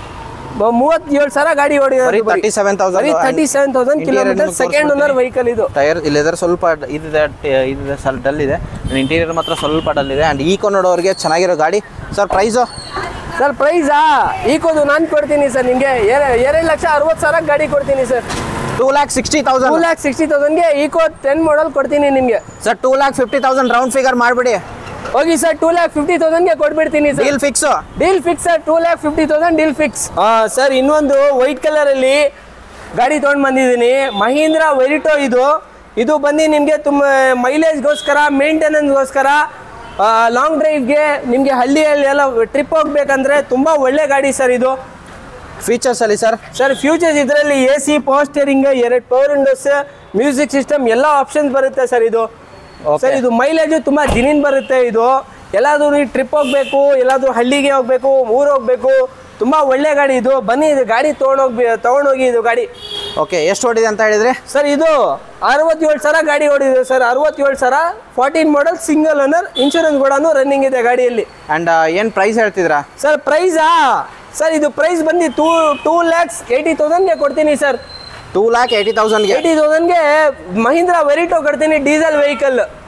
ಮೂವತ್ತೇಳು ಸಾವಿರ ಗಾಡಿ ಬರೀ ಓಡಿದೆ ತರ್ಟಿ ಸೆವೆನ್ ಬರೀ thirty seven thousand kilometre second owner vehicle ಇದು ಟೈರ್ ಇಲ್ಲಿದ್ರೆ ಸ್ವಲ್ಪ ಡ- ಇದಿದೆ ಟ- ಇದಿದೆ ಸ್ವಲ್ಪ ಡಲ್ ಇದೆ ಇಂಟೀರಿಯರ್ ಮಾತ್ರ ಸ್ವಲ್ಪ ಡಲ್ ಇದೆ ಆ್ಯಂಡ್ ಈಕೋ ನೋಡೋರಿಗೆ ಚೆನ್ನಾಗಿರೋ ಗಾಡಿ ಸರ್ ಪ್ರೈಸು ಸರ್ ಪ್ರೈಸಾ ಈಕೋದು ನಾನು ಕೊಡ್ತೀನಿ ಸರ್ ನಿಮಗೆ ಎರಡು ಲಕ್ಷ ಅರವತ್ತು ಸಾವಿರ ಗಾಡಿ ಕೊಡ್ತೀನಿ sir two lakh sixty two thousand lakh sixty ತೌಸಂಡ್ಗೆ ಈಕೋ ಟೆನ್ ಮಾಡಲ್ ಕೊಡ್ತೀನಿ ನಿಮಗೆ sir two lakh fifty thousand round figure ಮಾಡಿಬಿಡಿ ಹೋಗಿ ಸರ್ ಟೂ ಲ್ಯಾಕ್ ಫಿಫ್ಟಿ ತೌಸಂಡ್ಗೆ ಕೊಟ್ಬಿಡ್ತೀನಿ sir deal fix deal fix sir two lakh fifty thousand deal fix sir ಇನ್ನೊಂದು ವೈಟ್ ಕಲರಲ್ಲಿ ಗಾಡಿ ತೊಗೊಂಡು ಬಂದಿದ್ದೀನಿ ಮಹೀಂದ್ರ ವೆರಿಟೋ ಇದು ಇದು ಬಂದು ನಿಮಗೆ ತುಂಬ ಮೈಲೇಜ್ಗೋಸ್ಕರ ಮೇಂಟೆನೆನ್ಸ್ಗೋಸ್ಕರ ಲಾಂಗ್ ಡ್ರೈವ್ಗೆ ನಿಮಗೆ ಹಳ್ಳಿಯಲ್ಲಿ ಎಲ್ಲ ಟ್ರಿಪ್ ಹೋಗ್ಬೇಕಂದ್ರೆ ತುಂಬ ಒಳ್ಳೆ ಗಾಡಿ ಸರ್ ಇದು ಫೀಚರ್ಸ್ ಅಲ್ಲಿ ಸರ್ ಸರ್ ಫ್ಯೂಚರ್ಸ್ ಇದರಲ್ಲಿ ಎ ಸಿ ಪವರ್ ಸ್ಟೇರಿಂಗ್ ಎರಡು ಪವರ್ ವಿಂಡೋಸ್ ಮ್ಯೂಸಿಕ್ ಸಿಸ್ಟಮ್ ಎಲ್ಲ ಆಪ್ಷನ್ಸ್ ಬರುತ್ತೆ ಸರ್ ಇದು Okay. ಸರ್ ಇದು ಮೈಲೇಜ್ ತುಂಬಾ ಜಿನಿನ್ ಬರುತ್ತೆ ಇದು ಎಲ್ಲಾದ್ರೂ ನೀವು ಟ್ರಿಪ್ ಹೋಗ್ಬೇಕು ಎಲ್ಲಾದ್ರೂ ಹಳ್ಳಿಗೆ ಹೋಗ್ಬೇಕು ಊರು ಹೋಗ್ಬೇಕು ತುಂಬಾ ಒಳ್ಳೆ ಗಾಡಿ ಇದು ಬನ್ನಿ ಇದು ಗಾಡಿ ತೊಗೊಂಡೋಗಿ ತೊಗೊಂಡೋಗಿ ಇದು ಗಾಡಿ ಓಕೆ ಎಷ್ಟು ಹೊಡಿದೆ ಅಂತ ಹೇಳಿದ್ರಿ ಸರ್ ಇದು ಅರವತ್ತೇಳು ಸಾವಿರ ಗಾಡಿ ಓಡಿದೆ ಸರ್ ಅರವತ್ತೇಳು ಸಾವಿರ fourteen model single owner insurance ಕೂಡ ರನ್ನಿಂಗ್ ಇದೆ ಗಾಡಿಯಲ್ಲಿ ಆ್ಯಂಡ್ ಏನು ಪ್ರೈಸ್ ಹೇಳ್ತಿದ್ರಾ ಸರ್ ಪ್ರೈಸಾ ಸರ್ ಇದು ಪ್ರೈಸ್ ಬಂದು ಟೂ ಟೂ ಲ್ಯಾಕ್ಸ್ ಏಯ್ಟಿ ತೌಸಂಡ್ಗೆ ಕೊಡ್ತೀನಿ ಸರ್ ಟೂ ಲ್ಯಾಕ್ ಏಯ್ಟಿ ತೌಸಂಡ್ಗೆ ಏಯ್ಟಿ ತೌಸಂಡ್ಗೆ ಮಹೀಂದ್ರ ವೆರಿಟೋ ಕೊಡ್ತೀನಿ ಡೀಸೆಲ್ ವೆಹಿಕಲ್